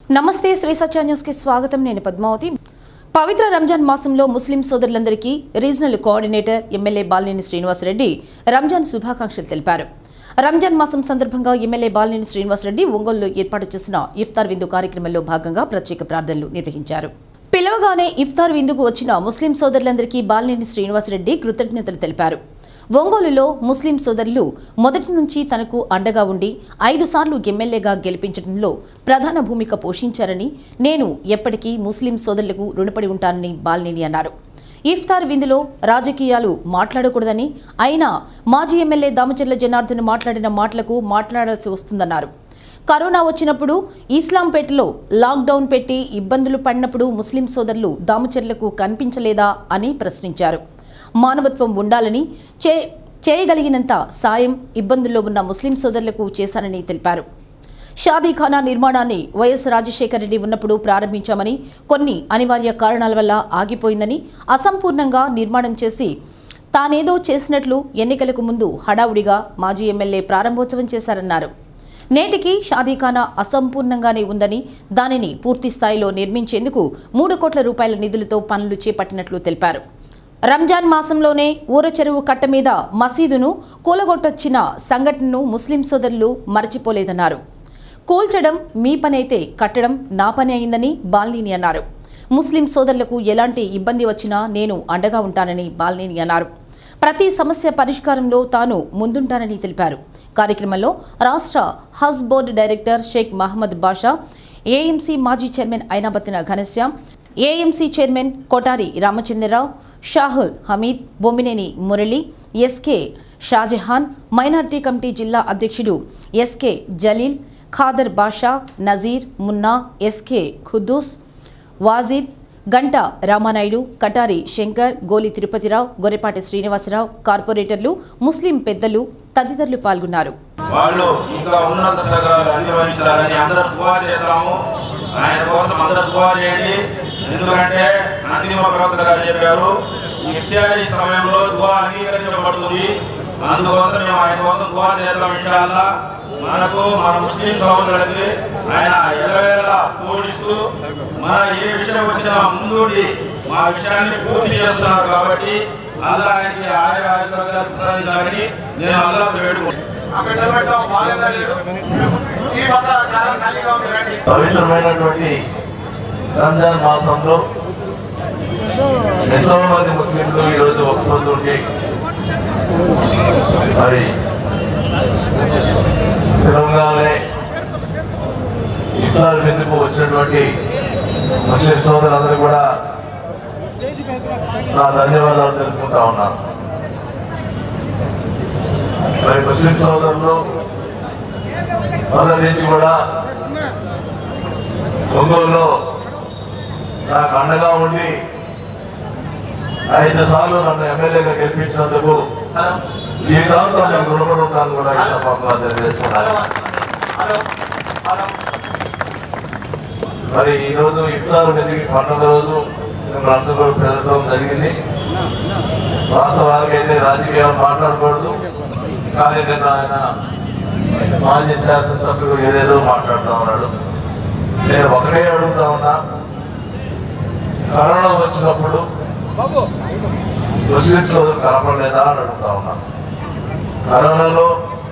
నమస్తే శ్రీ సత్య న్యూస్ కి స్వాగతం నేను పద్మావతి పవిత్ర రంజాన్ మాసంలో ముస్లిం సోదరులందరికీ regional coordinator MLA Balineni Srinivasa Reddy Ramzan శుభాకాంక్షలు తెలిపారు రంజాన్ మాసం సందర్భంగా ఎమ్మెల్యే బాలినేని శ్రీనివాసరెడ్డి ఒంగోలులో ఏర్పాటు చేసిన ఇఫ్తార్ విందు కార్యక్రమంలో భాగంగా ప్రత్యేక ప్రార్థనలు నిర్వహించారు పిలవగానే ఇఫ్తార్ విందుకు వచ్చిన ముస్లిం సోదరులందరికీ బాలినేని శ్రీనివాసరెడ్డి కృతజ్ఞతలు తెలిపారు ఒంగోలులో ముస్లిం సోదరులు మొదటి నుంచి తనకు అండగా ఉండి ఐదు సార్లు ఎమ్మెల్యేగా గెలిపించడంలో ప్రధాన భూమిక పోషించారని నేను ఎప్పటికీ ముస్లిం సోదరులకు రుణపడి ఉంటానని బాలినేని అన్నారు ఇఫ్తార్ విందులో రాజకీయాలు మాట్లాడకూడదని అయినా మాజీ ఎమ్మెల్యే దామచర్ల జనార్దన్ మాట్లాడిన మాటలకు మాట్లాడాల్సి వస్తుందన్నారు కరోనా వచ్చినప్పుడు ఇస్లాంపేటలో లాక్డౌన్ పెట్టి ఇబ్బందులు పడినప్పుడు ముస్లిం సోదరులు దామచర్లకు కనిపించలేదా అని ప్రశ్నించారు మానవత్వం ఉండాలని చే చేయగలిగినంత సాయం ఇబ్బందుల్లో ఉన్న ముస్లిం సోదరులకు చేశానని తెలిపారు షాదీఖానా నిర్మాణాన్ని వైఎస్ రాజశేఖర రెడ్డి ఉన్నప్పుడు ప్రారంభించామని కొన్ని అనివార్య కారణాల వల్ల ఆగిపోయిందని అసంపూర్ణంగా నిర్మాణం చేసి తానేదో చేసినట్లు ఎన్నికలకు ముందు హడావుడిగా మాజీ ఎమ్మెల్యే ప్రారంభోత్సవం చేశారన్నారు నేటికి షాదీఖానా అసంపూర్ణంగానే ఉందని దానిని పూర్తి స్థాయిలో నిర్మించేందుకు మూడు కోట్ల రూపాయల నిధులతో పనులు చేపట్టినట్లు తెలిపారు రంజాన్ మాసంలోనే ఊర చెరువు కట్ట మీద మసీదును కూలగొట్టొచ్చిన సంఘటనను ముస్లిం సోదరులు మరచిపోలేదన్నారు కూల్చడం మీ పనైతే కట్టడం నా పని అయిందని బాల్నీని అన్నారు ముస్లిం సోదరులకు ఎలాంటి ఇబ్బంది వచ్చినా నేను అండగా ఉంటానని బాల్నేని అన్నారు ప్రతి సమస్య పరిష్కారంలో తాను ముందుంటానని తెలిపారు కార్యక్రమంలో రాష్ట్ర Haj board director Sheikh Mohammed Basha AMC మాజీ chairman Ainabattina Ghanshyam AMC chairman Kotari Ramachandra Rao Shahul Hameed Bommineni Murali SK Shahjahan minority committee జిల్లా అధ్యక్షుడు ఎస్కే జలీల్ ఖాదర్ బాషా నజీర్ మున్నా ఎస్కే ఖుద్దూస్ వాజిద్ గంట రామానాయుడు కటారి శంకర్ గోలి తిరుపతిరావు గొర్రెపాటి శ్రీనివాసరావు కార్పొరేటర్లు ముస్లిం పెద్దలు తదితరులు పాల్గొన్నారు వాళ్ళు ఇంకా ఉన్నత శిఖరాలు అధిగమించాలని అందరూ దువా చేద్దాము ఆయన కోసం అందరూ దువా చేయండి ఎందుకంటే అంతిమ ప్రవక్త గారు చెప్పారు ఇత్యాది సమయంలో దువా అంగీకరించబడుతుంది అందుకోసం మేము ఆయన కోసం దువా చేద్దాం ఇన్షాల్లా మనకు మన ముస్లిం సహోదరులకి ఆయన ఎల్లవేళలా తోడిస్తూ మన ఏ విషయం వచ్చినా ముందుండి మా విషయాన్ని పూర్తి చేస్తున్నారు కాబట్టి అల్లా ఆయనకి ఆయుర ఆయుధాలు ప్రసాదించాలని నేను అల్లా వేడుకుంటున్నాను అక్కడ నిలబెట్టడం బాగాలేదా లేదు ఈ పక్క చాలా ఖాళీగా ఉంది రండి పవిత్రమైనటువంటి రంజాన్ మాసంలో ఎంతో మంది ముస్లింలు ఈరోజు ఒక రోజు ఉండి మరి తెలంగాణలో ఇఫ్తార్ విందుకు వచ్చినటువంటి ముస్లిం సోదరులందరూ కూడా నా ధన్యవాదాలు తెలుపుకుంటా ఉన్నాను మరి ముస్లిం సోదరులు మొదటి నుంచి కూడా ఒంగోలులో నాకు అండగా ఉండి ఐదు సార్లు నన్ను ఎమ్మెల్యేగా గెలిపించినందుకు జీవితాంతం నేను రుణపడి ఉంటాను కూడా ఈ సభాగా తెలియజేస్తున్నాను మరి ఈ రోజు ఇఫ్తార్ వెతికి పండుగ రోజు మేము అందరూ కూడా పెరగడం జరిగింది వాస్తవానికి అయితే రాజకీయాలు మాట్లాడకూడదు కానీ నిన్న ఆయన మాజీ శాసనసభ్యుడు ఏదేదో మాట్లాడుతూ ఉన్నాడు నేను ఒకటే అడుగుతా ఉన్నా కరోనా వచ్చినప్పుడు ముస్లిం సోదరు కనపడలేదా అని అడుగుతా ఉన్నా కరోనాలో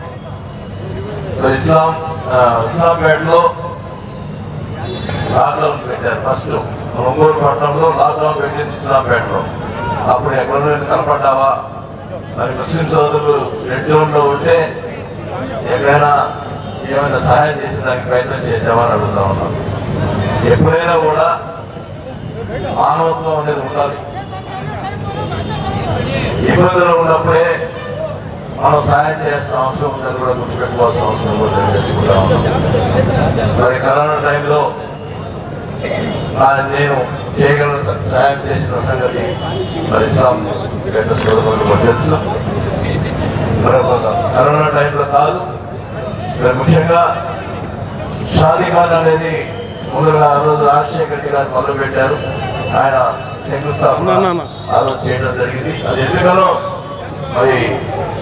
ఇస్లాం ఆ, ఇస్లాంపేటలో లాక్డౌన్ పెట్టారు ఫస్ట్ ఒంగోలు పట్టణంలో లాక్డౌన్ పెట్టింది ఇస్లాంపేటలో అప్పుడు ఎక్కడో కనపడ్డావా మరి ముస్లిం సోదరులు రెడ్ జోన్లో ఉంటే ఎక్కడైనా ఏమైనా సహాయం చేసేదానికి ప్రయత్నం చేసావా అని అడుగుతా ఉన్నాను ఎప్పుడైనా కూడా మానవత్వం అనేది ఉండాలి ఇబ్బందులు ఉన్నప్పుడే మనం సహాయం చేయాల్సిన అవసరం ఉందని కూడా గుర్తుపెట్టుకోవాల్సిన అవసరం కూడా తెలియజేసుకుంటా ఉన్నాం మరి కరోనా టైంలో ఆ నేను చేయగల స- సహాయం చేసిన సంగతి మరి ఇస్లాం పెద్ద సోదరులు కూడా తెలుసు మరి ఒక కరోనా టైంలో కాదు మరి ముఖ్యంగా షాదీఖాన్ అనేది ముందుగా ఆ రోజు రాజశేఖర్ రెడ్డి గారు మొదలు పెట్టారు ఆయన శంకుస్థాపన ఆ రోజు చేయడం జరిగింది అది ఎందుకనో మరి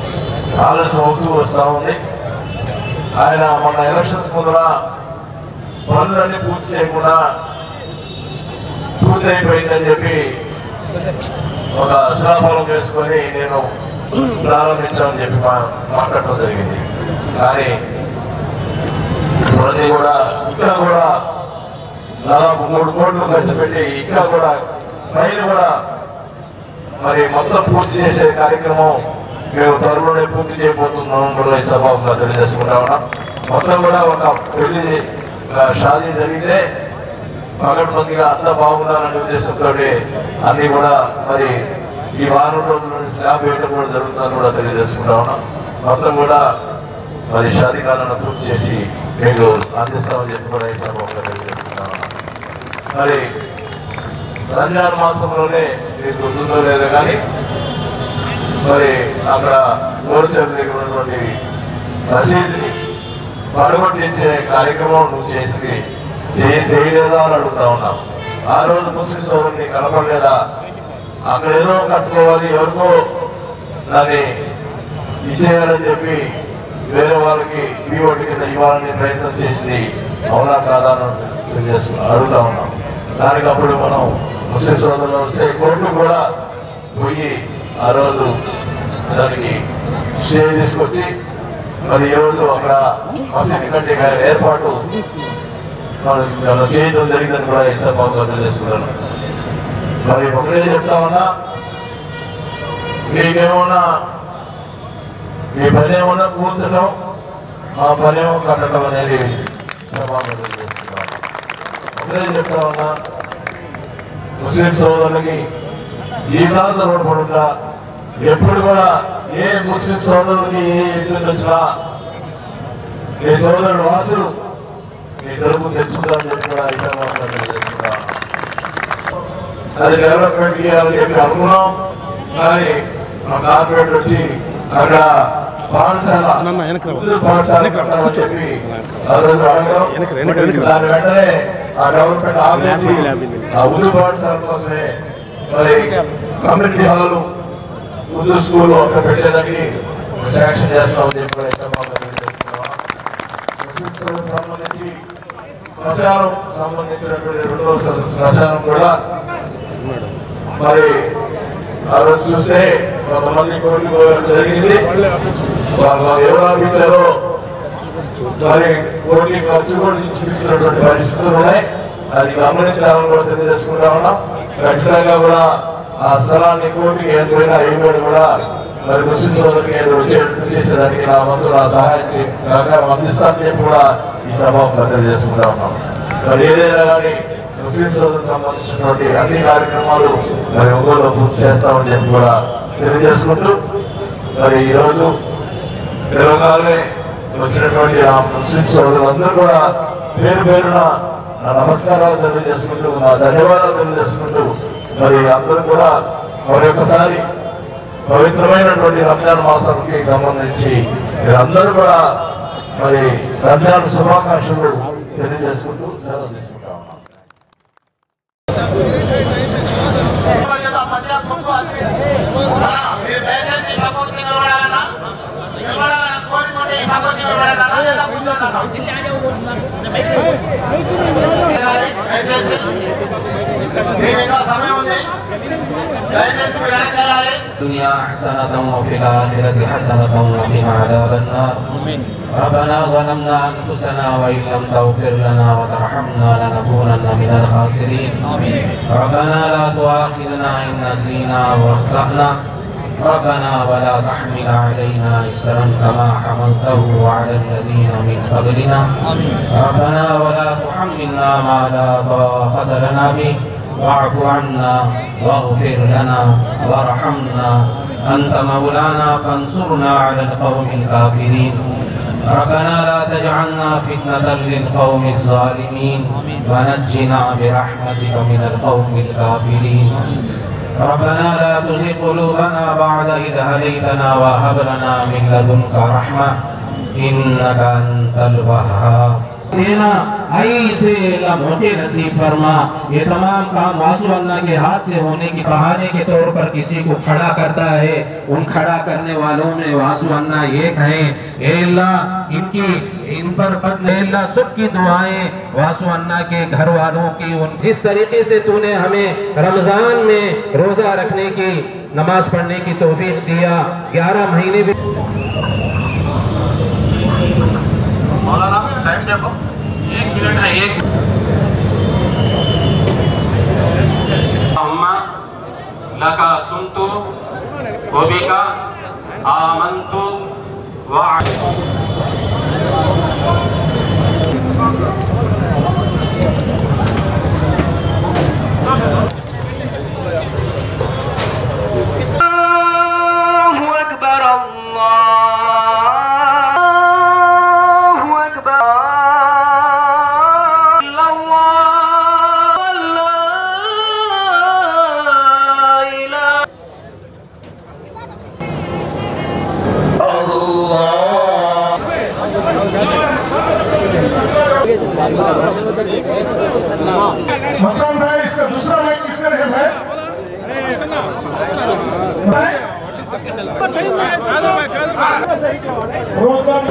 ఆలస్యం అవుతూ వస్తూ ఉంది ఆయన మొన్న ఎలక్షన్స్ ముందర పనులన్నీ పూర్తి చేయకుండా పూర్తి అయిపోయిందని చెప్పి ఒక శ్రాఫలం వేసుకొని నేను ప్రారంభించామని చెప్పి మా మాట్లాడటం జరిగింది కానీ ఇవన్నీ కూడా ఇంకా కూడా దాదాపు మూడు కోట్లు ఖర్చు పెట్టి ఇంకా కూడా పైన కూడా మరి మొత్తం పూర్తి చేసే కార్యక్రమం మేము త్వరలోనే పూర్తి చేయబోతున్నాం కూడా ఈ సభగా తెలియజేసుకుంటా ఉన్నాం మొత్తం కూడా ఒక పెళ్లి ఆ, షాదీ జరిగితే పగడ్బందీగా అంతా బాగుండాలనే ఉద్దేశంతో అన్ని కూడా మరి ఈ వారం రోజుల స్లాబ్ వేయడం కూడా జరుగుతుందని కూడా తెలియజేసుకుంటా ఉన్నాం మొత్తం కూడా మరి షాదీ కాలను పూర్తి చేసి మీకు అందిస్తామని చెప్పి కూడా ఈ సభగా తెలియజేసుకుంటా ఉన్నాం మరి రంజాన్ మాసంలోనే మీకు గుర్తుందో లేదో కానీ మరి అక్కడ మోర్చర్ దగ్గర ఉన్నటువంటి రసీదుని పడగొట్టించే కార్యక్రమం నువ్వు చేసింది చేయ- చేయలేదా అని అడుగుతా ఉన్నాం ఆ రోజు ముస్లిం సోదరుని కనపడలేదా అక్కడ ఏదో కట్టుకోవాలి ఎవరికో దాన్ని ఇచ్చేయాలని చెప్పి వేరే వాళ్ళకి ఈ ఓటు కింద ఇవ్వాలని ప్రయత్నం చేసింది అవునా కాదా అని తెలియజేసు అడుగుతా ఉన్నాం దానికి అప్పుడు మనం ముస్లిం సోదరులు వస్తే కోర్టు కూడా పోయి ఆ రోజు దానికి స్టే తీసుకొచ్చి మరి ఈ రోజు అక్కడ మసీదు కట్టే ఏర్పాటు మనం మనం చేయడం జరిగిందని కూడా ఈ సభగా తెలియజేసుకున్నాను మరి ఒకటే చెప్తా ఉన్నా మీకేమన్నా మీ పని ఏమన్నా కూర్చడం మా పని ఏమో కట్టడం అనేది సభగా తెలియజేస్తున్నాను ఒకటే చెప్తా ఉన్నా ముస్లిం సోదరులకి జీవితాంతం రుణపడుగా ఎప్పుడు కూడా ఏ ముస్లిం సోదరులకి ఏ ఇబ్బంది వచ్చినా మీ సోదరుడు వాసులు మీ తరపు తెచ్చుకుంటారని చెప్పి కూడా ఈ సందర్భంగా తెలియజేస్తున్నా అది డెవలప్మెంట్ చేయాలని చెప్పి అనుకున్నాం కానీ మా కార్పొరేటర్ వచ్చి అక్కడ పాఠశాల ఉర్దూ పాఠశాల కట్టాలని చెప్పి ఆ రోజు అడగడం దాని వెంటనే ఆ డెవలప్మెంట్ ఆపేసి ఆ ఉర్దూ పాఠశాల కోసమే మరి కమ్యూనిటీ హాల్ ఉర్దూ స్కూల్ అక్కడ పెట్టేదానికి శాంక్షన్ చేస్తామని చెప్పి కూడా ఈ సందర్భంగా తెలియజేస్తున్నాం. ముస్లింలకు సంబంధించి శ్మశానం సంబంధించినటువంటి రెండో శ్మశానం కూడా మరి ఆ రోజు చూస్తే కొంతమంది కోర్టుకు జరిగింది వాళ్ళు ఎవరు ఆపించారో మరి కోర్టుకి ఖర్చు కూడా ఇచ్చినటువంటి పరిస్థితులు ఉన్నాయి అది గమనించాలని కూడా తెలియజేసుకుంటా ఉన్నాం ఖచ్చితంగా కూడా ఆ స్థలాన్ని కోర్టుకి ఏదైనా ఏమైనా కూడా మరి ముస్లిం సోదరుకి ఏదో వచ్చేటట్టు చేసేదానికి నా వంతు నా సహాయం చే- సహకారం అందిస్తానని చెప్పి కూడా ఈ సభ తెలియజేసుకుంటా ఉన్నాం మరి ఏదైనా కానీ ముస్లిం సోదరులకు సంబంధించినటువంటి అన్ని కార్యక్రమాలు మరి ఒంగోలులో పూర్తి చేస్తామని చెప్పి కూడా తెలియజేసుకుంటూ మరి ఈరోజు తెలంగాణలో వచ్చినటువంటి ఆ ముస్లిం సోదరులందరూ కూడా పేరు పేరున నా నమస్కారాలు తెలియజేసుకుంటూ నా ధన్యవాదాలు తెలియజేసుకుంటూ మరి అందరూ కూడా మరి ఒకసారి పవిత్రమైనటువంటి రంజాన్ మాసానికి సంబంధించి మీరందరూ కూడా మరి రంజాన్ శుభాకాంక్షలు తెలియజేసుకుంటూ సెలవు తీసుకుంటా ఉన్నాం పంచాయత్ సొమ్ము అది మన మీరు దయచేసి పక్క వచ్చి నిలబడాలన్నా నిలబడాలన్నా కోరుకోండి పక్క వచ్చి నిలబడాలన్నా లేదా కూర్చోండి దయచేసి మీకు ఇంకా సమయం ఉంది దయచేసి మీరు వెనకాలి الدنيا حسنة وفي الآخرة حسنة وقنا عذاب النار ربنا ظلمنا أنفسنا وإن لم تغفر لنا وترحمنا لنكونن من الخاسرين ربنا لا تؤاخذنا إن نسينا وأخطأنا ربنا ولا تحمل علينا إسرا كما حملته على الذين من قبلنا ربنا ولا تحملنا ما لا طاقة لنا به واعف عنا واغفر لنا وارحمنا أنت مولانا فانصرنا على القوم الكافرين ربنا لا تجعلنا فتنة للقوم الظالمين ونجنا برحمتك من القوم الكافرين ربنا لا تزغ قلوبنا بعد إذ هديتنا وهب لنا من لدنك رحمة إنك أنت الوهاب देना ऐसे मौके नसीब फरमा ये तमाम काम वासु अल्लाह के हाथ से होने की बहाने के तौर पर किसी को खड़ा करता है उन खड़ा करने वालों में वासु अल्लाह ये कहें ए अल्लाह इनकी इन पर बद ए अल्लाह सबकी दुआएं वासु अल्लाह के घर वालों की उन जिस तरीके से तूने हमें रमजान में रोजा रखने की नमाज पढ़ने की तौफीक दिया ग्यारह महीने भी मौलाना टाइम देखो एक मिनट है एक अम्मा लका सुनतु वबिका आमंतु व الله أكبر الله أكبر إلا الله لا إله मसरूम भाई इसका दूसरा माइक किसका है भाई रोजगार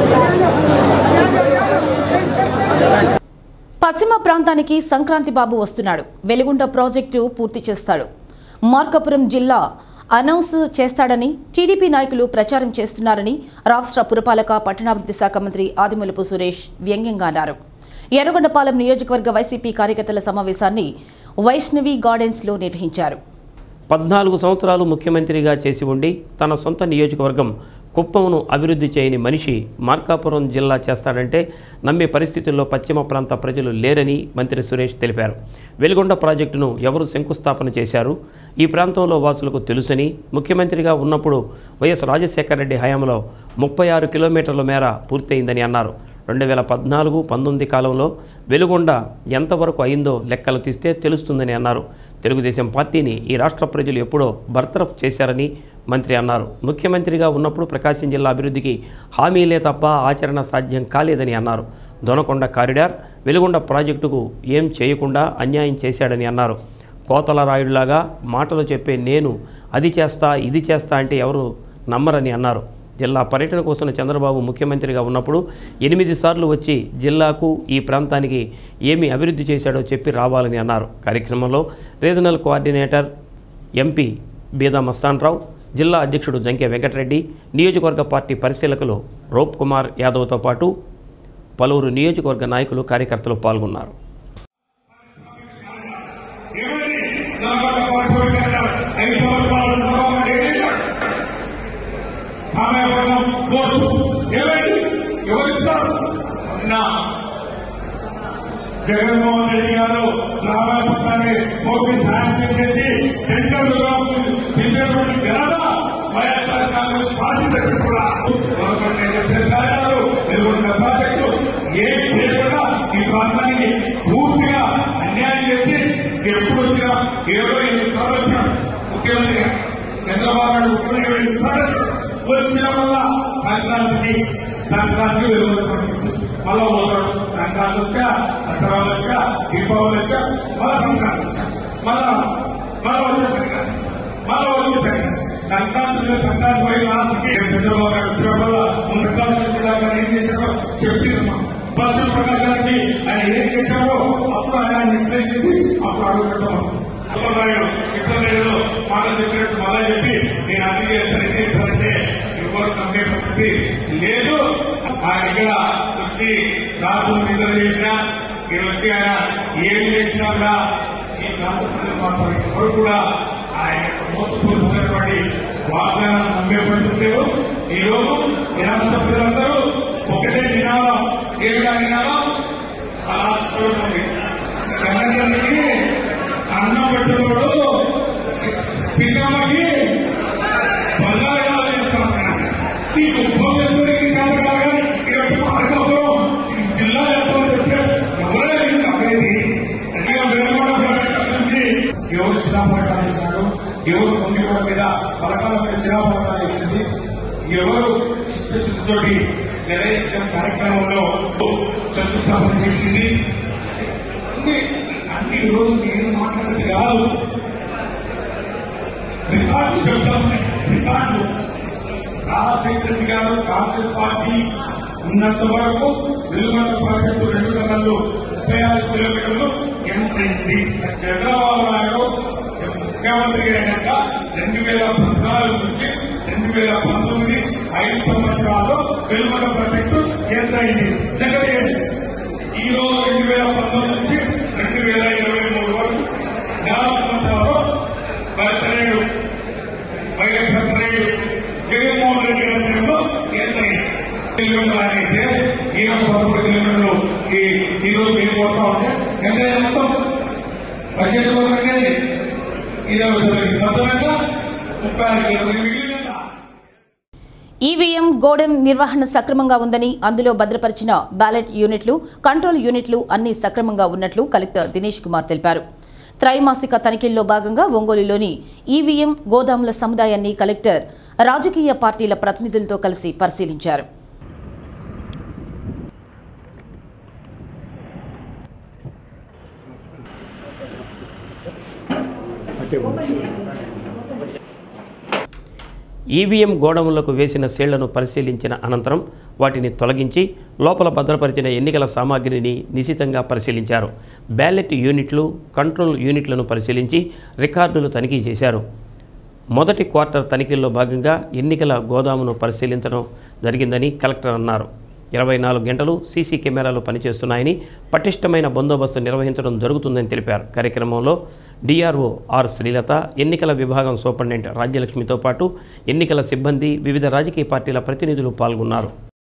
పశ్చిమ ప్రాంతానికి సంక్రాంతి బాబు వస్తున్నాడు వెలుగుంట ప్రాజెక్టు పూర్తి చేస్తాడు మార్కాపురం జిల్లా అనౌన్స్ చేస్తాడని టీడీపీ నాయకులు ప్రచారం చేస్తున్నారని రాష్ట్ర పురపాలక పట్టణాభివృద్ధి శాఖ మంత్రి ఆదిమూలపు సురేష్ వ్యంగ్యంగా అన్నారు ఎర్రగొండపాలెం నియోజకవర్గ వైసీపీ కార్యకర్తల సమావేశాన్ని వైష్ణవి గార్డెన్స్లో నిర్వహించారు పద్నాలుగు సంవత్సరాలు ముఖ్యమంత్రిగా చేసి ఉండి తన సొంత నియోజకవర్గం కుప్పంను అభివృద్ధి చేయని మనిషి మార్కాపురం జిల్లా చేస్తాడంటే నమ్మే పరిస్థితుల్లో పశ్చిమ ప్రాంత ప్రజలు లేరని మంత్రి సురేష్ తెలిపారు వెలుగొండ ప్రాజెక్టును ఎవరు శంకుస్థాపన చేశారు ఈ ప్రాంతంలో వాసులకు తెలుసని ముఖ్యమంత్రిగా ఉన్నప్పుడు వైఎస్ రాజశేఖర రెడ్డి హయాంలో ముప్పై ఆరు కిలోమీటర్ల మేర పూర్తయిందని అన్నారు రెండు వేల పద్నాలుగు పంతొమ్మిది కాలంలో వెలుగొండ ఎంతవరకు అయిందో లెక్కలు తీస్తే తెలుస్తుందని అన్నారు తెలుగుదేశం పార్టీని ఈ రాష్ట్ర ప్రజలు ఎప్పుడో బర్తరఫ్ చేశారని మంత్రి అన్నారు ముఖ్యమంత్రిగా ఉన్నప్పుడు ప్రకాశం జిల్లా అభివృద్ధికి హామీలే తప్ప ఆచరణ సాధ్యం కాలేదని అన్నారు దొనకొండ కారిడార్ వెలుగొండ ప్రాజెక్టుకు ఏం చేయకుండా అన్యాయం చేశాడని అన్నారు కోతల రాయుడిలాగా మాటలు చెప్పే నేను అది చేస్తా ఇది చేస్తా అంటే ఎవరు నమ్మరని అన్నారు జిల్లా పర్యటన కోసం చంద్రబాబు ముఖ్యమంత్రిగా ఉన్నప్పుడు ఎనిమిది సార్లు వచ్చి జిల్లాకు ఈ ప్రాంతానికి ఏమి అభివృద్ధి చేశాడో చెప్పి రావాలని అన్నారు కార్యక్రమంలో regional coordinator MP Beeda Mastan Rao జిల్లా అధ్యక్షుడు జంకే వెంకటరెడ్డి నియోజకవర్గ పార్టీ పరిశీలకులు రూప్ కుమార్ యాదవ్తో పాటు పలువురు నియోజకవర్గ నాయకులు కార్యకర్తలు పాల్గొన్నారు ఐదు సంవత్సరాలు చదవమని ఏం చేశాడు? రామాయపట్నం పోర్టు ఏమైంది ఎవరిస్తారు నా జగన్మోహన్ రెడ్డి గారు రామాయపట్నాన్ని పోటీ సాయం చేసి టెండర్లుగా పిలిచినటువంటి ఘనత వైఎస్ఆర్ కాంగ్రెస్ పార్టీ దగ్గర కూడా government industrial corridor Veligonda project ఏం చేయకుండా ఈ ప్రాంతానికి పూర్తిగా అన్యాయం చేసి ఎప్పుడు వచ్చినా ఏదో ఎనిమిది సార్లు వచ్చినా ముఖ్యమంత్రిగా చంద్రబాబు నాయుడు ముఖ్యమంత్రి ఎనిమిది సార్లు వచ్చాడు. వచ్చిన వల్ల సంక్రాంతికి సంక్రాంతికి వెలుగుల ప్రాజెక్టు మళ్ళా పోతాడు సంక్రాంతి వచ్చా దసరా వచ్చా దీపావళి వచ్చా మళ్ళా సంక్రాంతి వచ్చా మళ్ళా మళ్ళా వచ్చే సంక్రాంతి మళ్ళా వచ్చే సంక్రాంతి సంక్రాంతి మీద సంక్రాంతి పోయి లాస్ట్కి చంద్రబాబు నాయుడు వచ్చిన వల్ల ముందు ప్రకాశం జిల్లా గారు ఏం చేశారో చెప్పిందమ్మా పశ్చిమ ప్రకాశానికి ఆయన ఏం చేశారో అప్పుడు ఆయన నిర్ణయం చేసి అప్పుడు అడుగు పెట్టాము అల్లరాయుడు ఇట్లనేదో మాట చెప్పినట్టు మళ్ళా చెప్పి నేను అది చేస్తాను ఇది చేస్తానంటే ఎవరు నమ్మే పరిస్థితి లేదు ఆయన ఇక్కడ వచ్చి రాత్రులు నిద్ర చేసినా ఇక్కడ వచ్చి ఆయన ఏం చేసినా కూడా ఈ ప్రాంత ప్రజలు మాత్రం ఎవరు కూడా ఆయన మోసపోతున్నటువంటి వాగ్దానాలు నమ్మే పరిస్థితి లేదు ఈ రోజు ఈ రాష్ట్ర ప్రజలందరూ ఒకటే నినాదం ఏమిటా నినాదం ఆ రాష్ట్ర చూడండి కన్నతల్లికి అన్నం పెట్టినప్పుడు పిల్లలకి బంగారాలు చేస్తాం నీకు భువనేశ్వరికి చేత కాగా ఇరవై మార్గంలో జిల్లా ఎంతో చెప్తే ఎవరే నమ్మేది అందుకే వెనుకొండ ప్రాజెక్టు నుంచి ఎవరు శిలాపలకాలు వేసినాడు ఎవరు కొండిగోడ మీద పలకాల మీద శిలాపలకాలు వేసింది ఎవరు చిత్తశుద్ధితోటి జనయజ్ఞం కార్యక్రమంలో శంకుస్థాపన చేసింది అన్ని అన్ని రోజు నేను మాట్లాడేది కాదు రికార్డు చెప్తా ఉన్నాయి రికార్డు రాజశేఖర రెడ్డి గారు కాంగ్రెస్ పార్టీ ఉన్నంత వరకు వెలుగొండ ప్రాజెక్టు రెండు గంటలు ముప్పై ఆరు కిలోమీటర్లు ఎంత అయింది చంద్రబాబు నాయుడు ముఖ్యమంత్రి అయినాక రెండు వేల పద్నాలుగు నుంచి రెండు వేల పంతొమ్మిది ఐదు సంవత్సరాల్లో వెలుగొండ ప్రాజెక్టు ఎంత అయింది జగన్ ఈ రోజు రెండు వేల పంతొమ్మిది నుంచి రెండు వేల ఇరవై మూడు వరకు నాలుగు సంవత్సరాల్లో పదిహేడు వైఎస్ఆర్ నాయుడు జగన్మోహన్ రెడ్డి గారి టైంలో ఎంత కిలోమీటర్లు అయితే ఈ పదకొండు కిలోమీటర్లు ఈ ఈ రోజు మీరు పోతా ఉంటే ఎంత అయింది మొత్తం బడ్జెట్ కూడా ఇరవై తొమ్మిది మొత్తమైన ముప్పై ఆరు కిలోమీటర్లు మిగిలిన ఈవీఎం గోడెం నిర్వహణ సక్రమంగా ఉందని అందులో భద్రపరిచిన బ్యాలెట్ యూనిట్లు కంట్రోల్ యూనిట్లు అన్ని సక్రమంగా ఉన్నట్లు కలెక్టర్ దినేష్ కుమార్ తెలిపారు త్రైమాసిక తనిఖీల్లో భాగంగా ఒంగోలులోని ఈవీఎం గోదాముల సముదాయాన్ని కలెక్టర్ రాజకీయ పార్టీల ప్రతినిధులతో కలిసి పరిశీలించారు ఈవీఎం గోడౌన్లకు వేసిన సీళ్లను పరిశీలించిన అనంతరం వాటిని తొలగించి లోపల భద్రపరిచిన ఎన్నికల సామాగ్రిని నిశితంగా పరిశీలించారు బ్యాలెట్ యూనిట్లు కంట్రోల్ యూనిట్లను పరిశీలించి రికార్డులు తనిఖీ చేశారు మొదటి క్వార్టర్ తనిఖీల్లో భాగంగా ఎన్నికల గోదామును పరిశీలించడం జరిగిందని కలెక్టర్ అన్నారు ఇరవై నాలుగు గంటలు సీసీ కెమెరాలు పనిచేస్తున్నాయని పటిష్టమైన బందోబస్తు నిర్వహించడం జరుగుతుందని తెలిపారు కార్యక్రమంలో డిఆర్ఓ ఆర్ శ్రీలత ఎన్నికల విభాగం సూపరింటెండెంట్ రాజ్యలక్ష్మితో పాటు ఎన్నికల సిబ్బంది వివిధ రాజకీయ పార్టీల ప్రతినిధులు పాల్గొన్నారు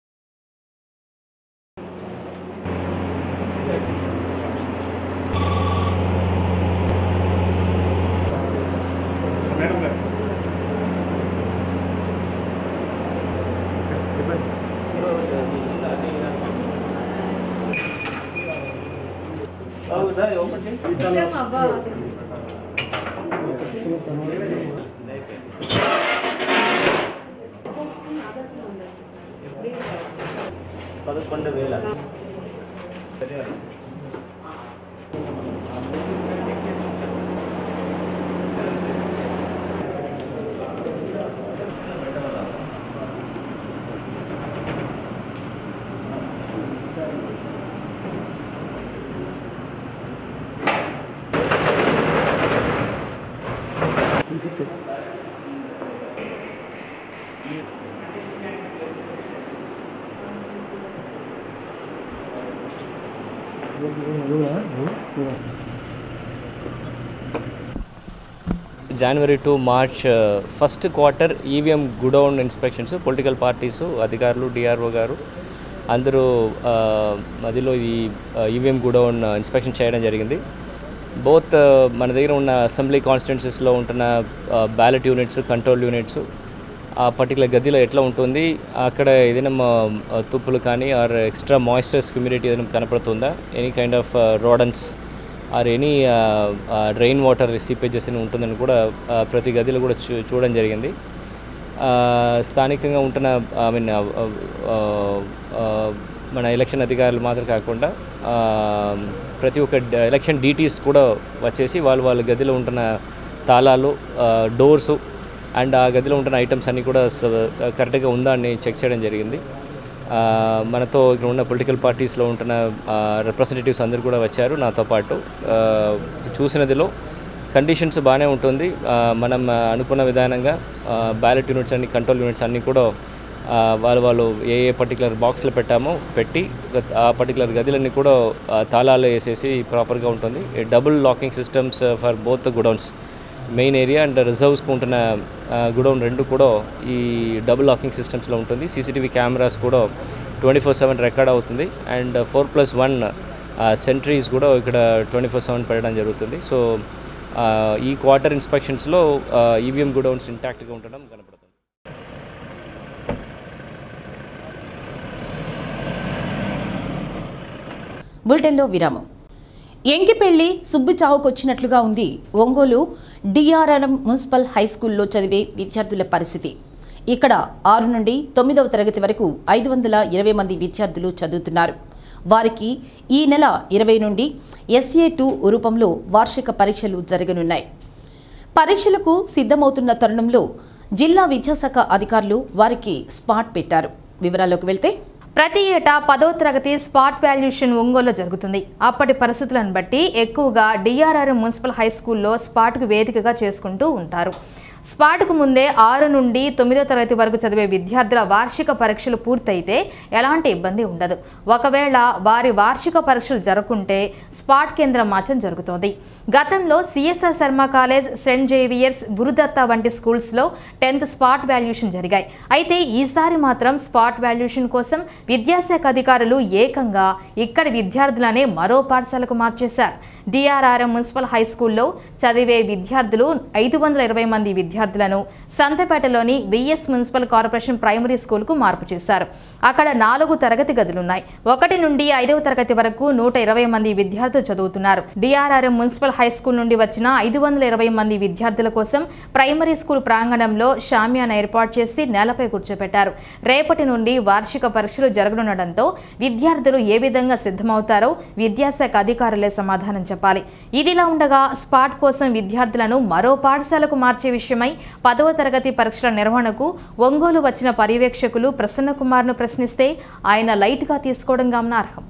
పదకొండు వేల January to March first quarter EVM godown inspections political parties అధికారులు డిఆర్ఓ గారు అందరూ ఆ, మధ్యలో ఈ ఈవీఎం గుడౌన్ ఇన్స్పెక్షన్ చేయడం జరిగింది బోత్ మన దగ్గర ఉన్న అసెంబ్లీ కాన్స్టిట్యున్సీస్లో ఉంటున్న బ్యాలెట్ యూనిట్స్ కంట్రోల్ యూనిట్స్ ఆ పర్టికులర్ గదిలో ఎట్లా ఉంటుంది అక్కడ ఏదైనా మా- తుప్పులు కానీ ఆర్ ఎక్స్ట్రా మాయిశ్చర్స్ హ్యూమిడిటీ ఏదైనా కనపడుతుందా any kind of rodents or any drain water seepages అని ఉంటుందని కూడా ఆ, ప్రతి గదిలో కూడా చూ చూడడం జరిగింది ఆ, స్థానికంగా ఉంటున్న ఐ మీన్ మన ఎలక్షన్ అధికారులు మాత్రం కాకుండా ఆ, ప్రతి ఒక్క డ- ఎలక్షన్ డీటీస్ కూడా వచ్చేసి వాళ్ళు వాళ్ళ గదిలో ఉంటున్న తాళాలు డోర్సు అండ్ ఆ గదిలో ఉంటున్న ఐటమ్స్ అన్నీ కూడా స- కరెక్ట్గా ఉందా అని చెక్ చేయడం జరిగింది ఆ, మనతో ఇక్కడ ఉన్న పొలిటికల్ పార్టీస్లో ఉంటున్న రిప్రజెంటేటివ్స్ అందరూ కూడా వచ్చారు నాతో పాటు ఆ, చూసినదిలో కండిషన్స్ బాగానే ఉంటుంది ఆ, మనం ఆ, అనుకున్న విధానంగా బ్యాలెట్ యూనిట్స్ అన్ని కంట్రోల్ యూనిట్స్ అన్నీ కూడా ఆ, వాళ్ళు వాళ్ళు ఏ ఏ పర్టికులర్ బాక్స్లో పెట్టామో పెట్టి ఆ పర్టికులర్ గదులన్నీ కూడా ఆ, తాళాలు వేసేసి ప్రాపర్గా ఉంటుంది double locking systems for both godowns main area and రిజర్వ్స్కి ఉంటున్న గుడౌన్ రెండు కూడా ఈ డబుల్ లాకింగ్ సిస్టమ్స్లో ఉంటుంది సీసీటీవీ కెమెరాస్ కూడా ట్వంటీ ఫోర్ సెవెన్ రికార్డ్ అవుతుంది and four plus one sentries కూడా ఇక్కడ ట్వంటీ ఫోర్ సెవెన్ పెట్టడం జరుగుతుంది సో ఆ, ఈ క్వార్టర్ ఇన్స్పెక్షన్స్లో ఈవీఎం గుడౌన్స్ ఇంటాక్ట్గా ఉండడం కనపడుతుంది బులెటిన్లో విరామం ఎంకిపెళ్లి సుబ్బు చావుకొచ్చినట్లుగా ఉంది ఒంగోలు డిఆర్ఎం మున్సిపల్ హై స్కూల్లో చదివే విద్యార్థుల పరిస్థితి ఇక్కడ ఆరు నుండి తొమ్మిదవ తరగతి వరకు ఐదు వందల ఇరవై మంది విద్యార్థులు చదువుతున్నారు వారికి ఈ నెల ఇరవై నుండి ఎస్ఏ టూ రూపంలో వార్షిక పరీక్షలు జరగనున్నాయి పరీక్షలకు సిద్ధమవుతున్న తరుణంలో జిల్లా విద్యాశాఖ అధికారులు వారికి స్పాట్ పెట్టారు వివరాల్లోకి వెళ్తే ప్రతి ఏటా పదో తరగతి స్పాట్ వాల్యుయేషన్ ఒంగోలులో జరుగుతుంది అప్పటి పరిస్థితులను బట్టి ఎక్కువగా డిఆర్ఆర్ మున్సిపల్ హై స్కూల్లో స్పాట్కు వేదికగా చేసుకుంటూ ఉంటారు స్పాట్కు ముందే ఆరు నుండి తొమ్మిదో తరగతి వరకు చదివే విద్యార్థుల వార్షిక పరీక్షలు పూర్తయితే ఎలాంటి ఇబ్బంది ఉండదు ఒకవేళ వారి వార్షిక పరీక్షలు జరగకుంటే స్పాట్ కేంద్రం మార్చడం జరుగుతోంది గతంలో CSR Sharma college Saint Xavier's Gurudatta వంటి స్కూల్స్లో టెన్త్ స్పాట్ వాల్యుయేషన్ జరిగాయి అయితే ఈసారి మాత్రం స్పాట్ వాల్యుయేషన్ కోసం విద్యాశాఖ అధికారులు ఏకంగా ఇక్కడి విద్యార్థులనే మరో పాఠశాలకు మార్చేశారు డిఆర్ఆర్ఎం మున్సిపల్ హై స్కూల్లో చదివే విద్యార్థులు ఐదు వందల ఇరవై మంది విద్యార్థులను సంతపేటలోని విఎస్ మున్సిపల్ కార్పొరేషన్ ప్రైమరీ స్కూల్కు మార్పు చేశారు అక్కడ నాలుగు తరగతి గదులున్నాయి ఒకటి నుండి ఐదవ తరగతి వరకు నూట ఇరవై మంది విద్యార్థులు చదువుతున్నారు డిఆర్ఆర్ఎం మున్సిపల్ హై స్కూల్ నుండి వచ్చిన ఐదు వందల ఇరవై మంది విద్యార్థుల కోసం ప్రైమరీ స్కూల్ ప్రాంగణంలో షామియాన ఏర్పాటు చేసి నేలపై కూర్చోపెట్టారు రేపటి నుండి వార్షిక పరీక్షలు జరగనుండటంతో విద్యార్థులు ఏ విధంగా సిద్ధమవుతారో విద్యాశాఖ అధికారులే సమాధానం చెప్పాలి ఇదిలా ఉండగా స్పాట్ కోసం విద్యార్థులను మరో పాఠశాలకు మార్చే విషయమై పదవ తరగతి పరీక్షల నిర్వహణకు ఒంగోలు వచ్చిన పర్యవేక్షకులు ప్రసన్న కుమార్ను ప్రశ్నిస్తే ఆయన లైట్గా తీసుకోవడం గమనార్హం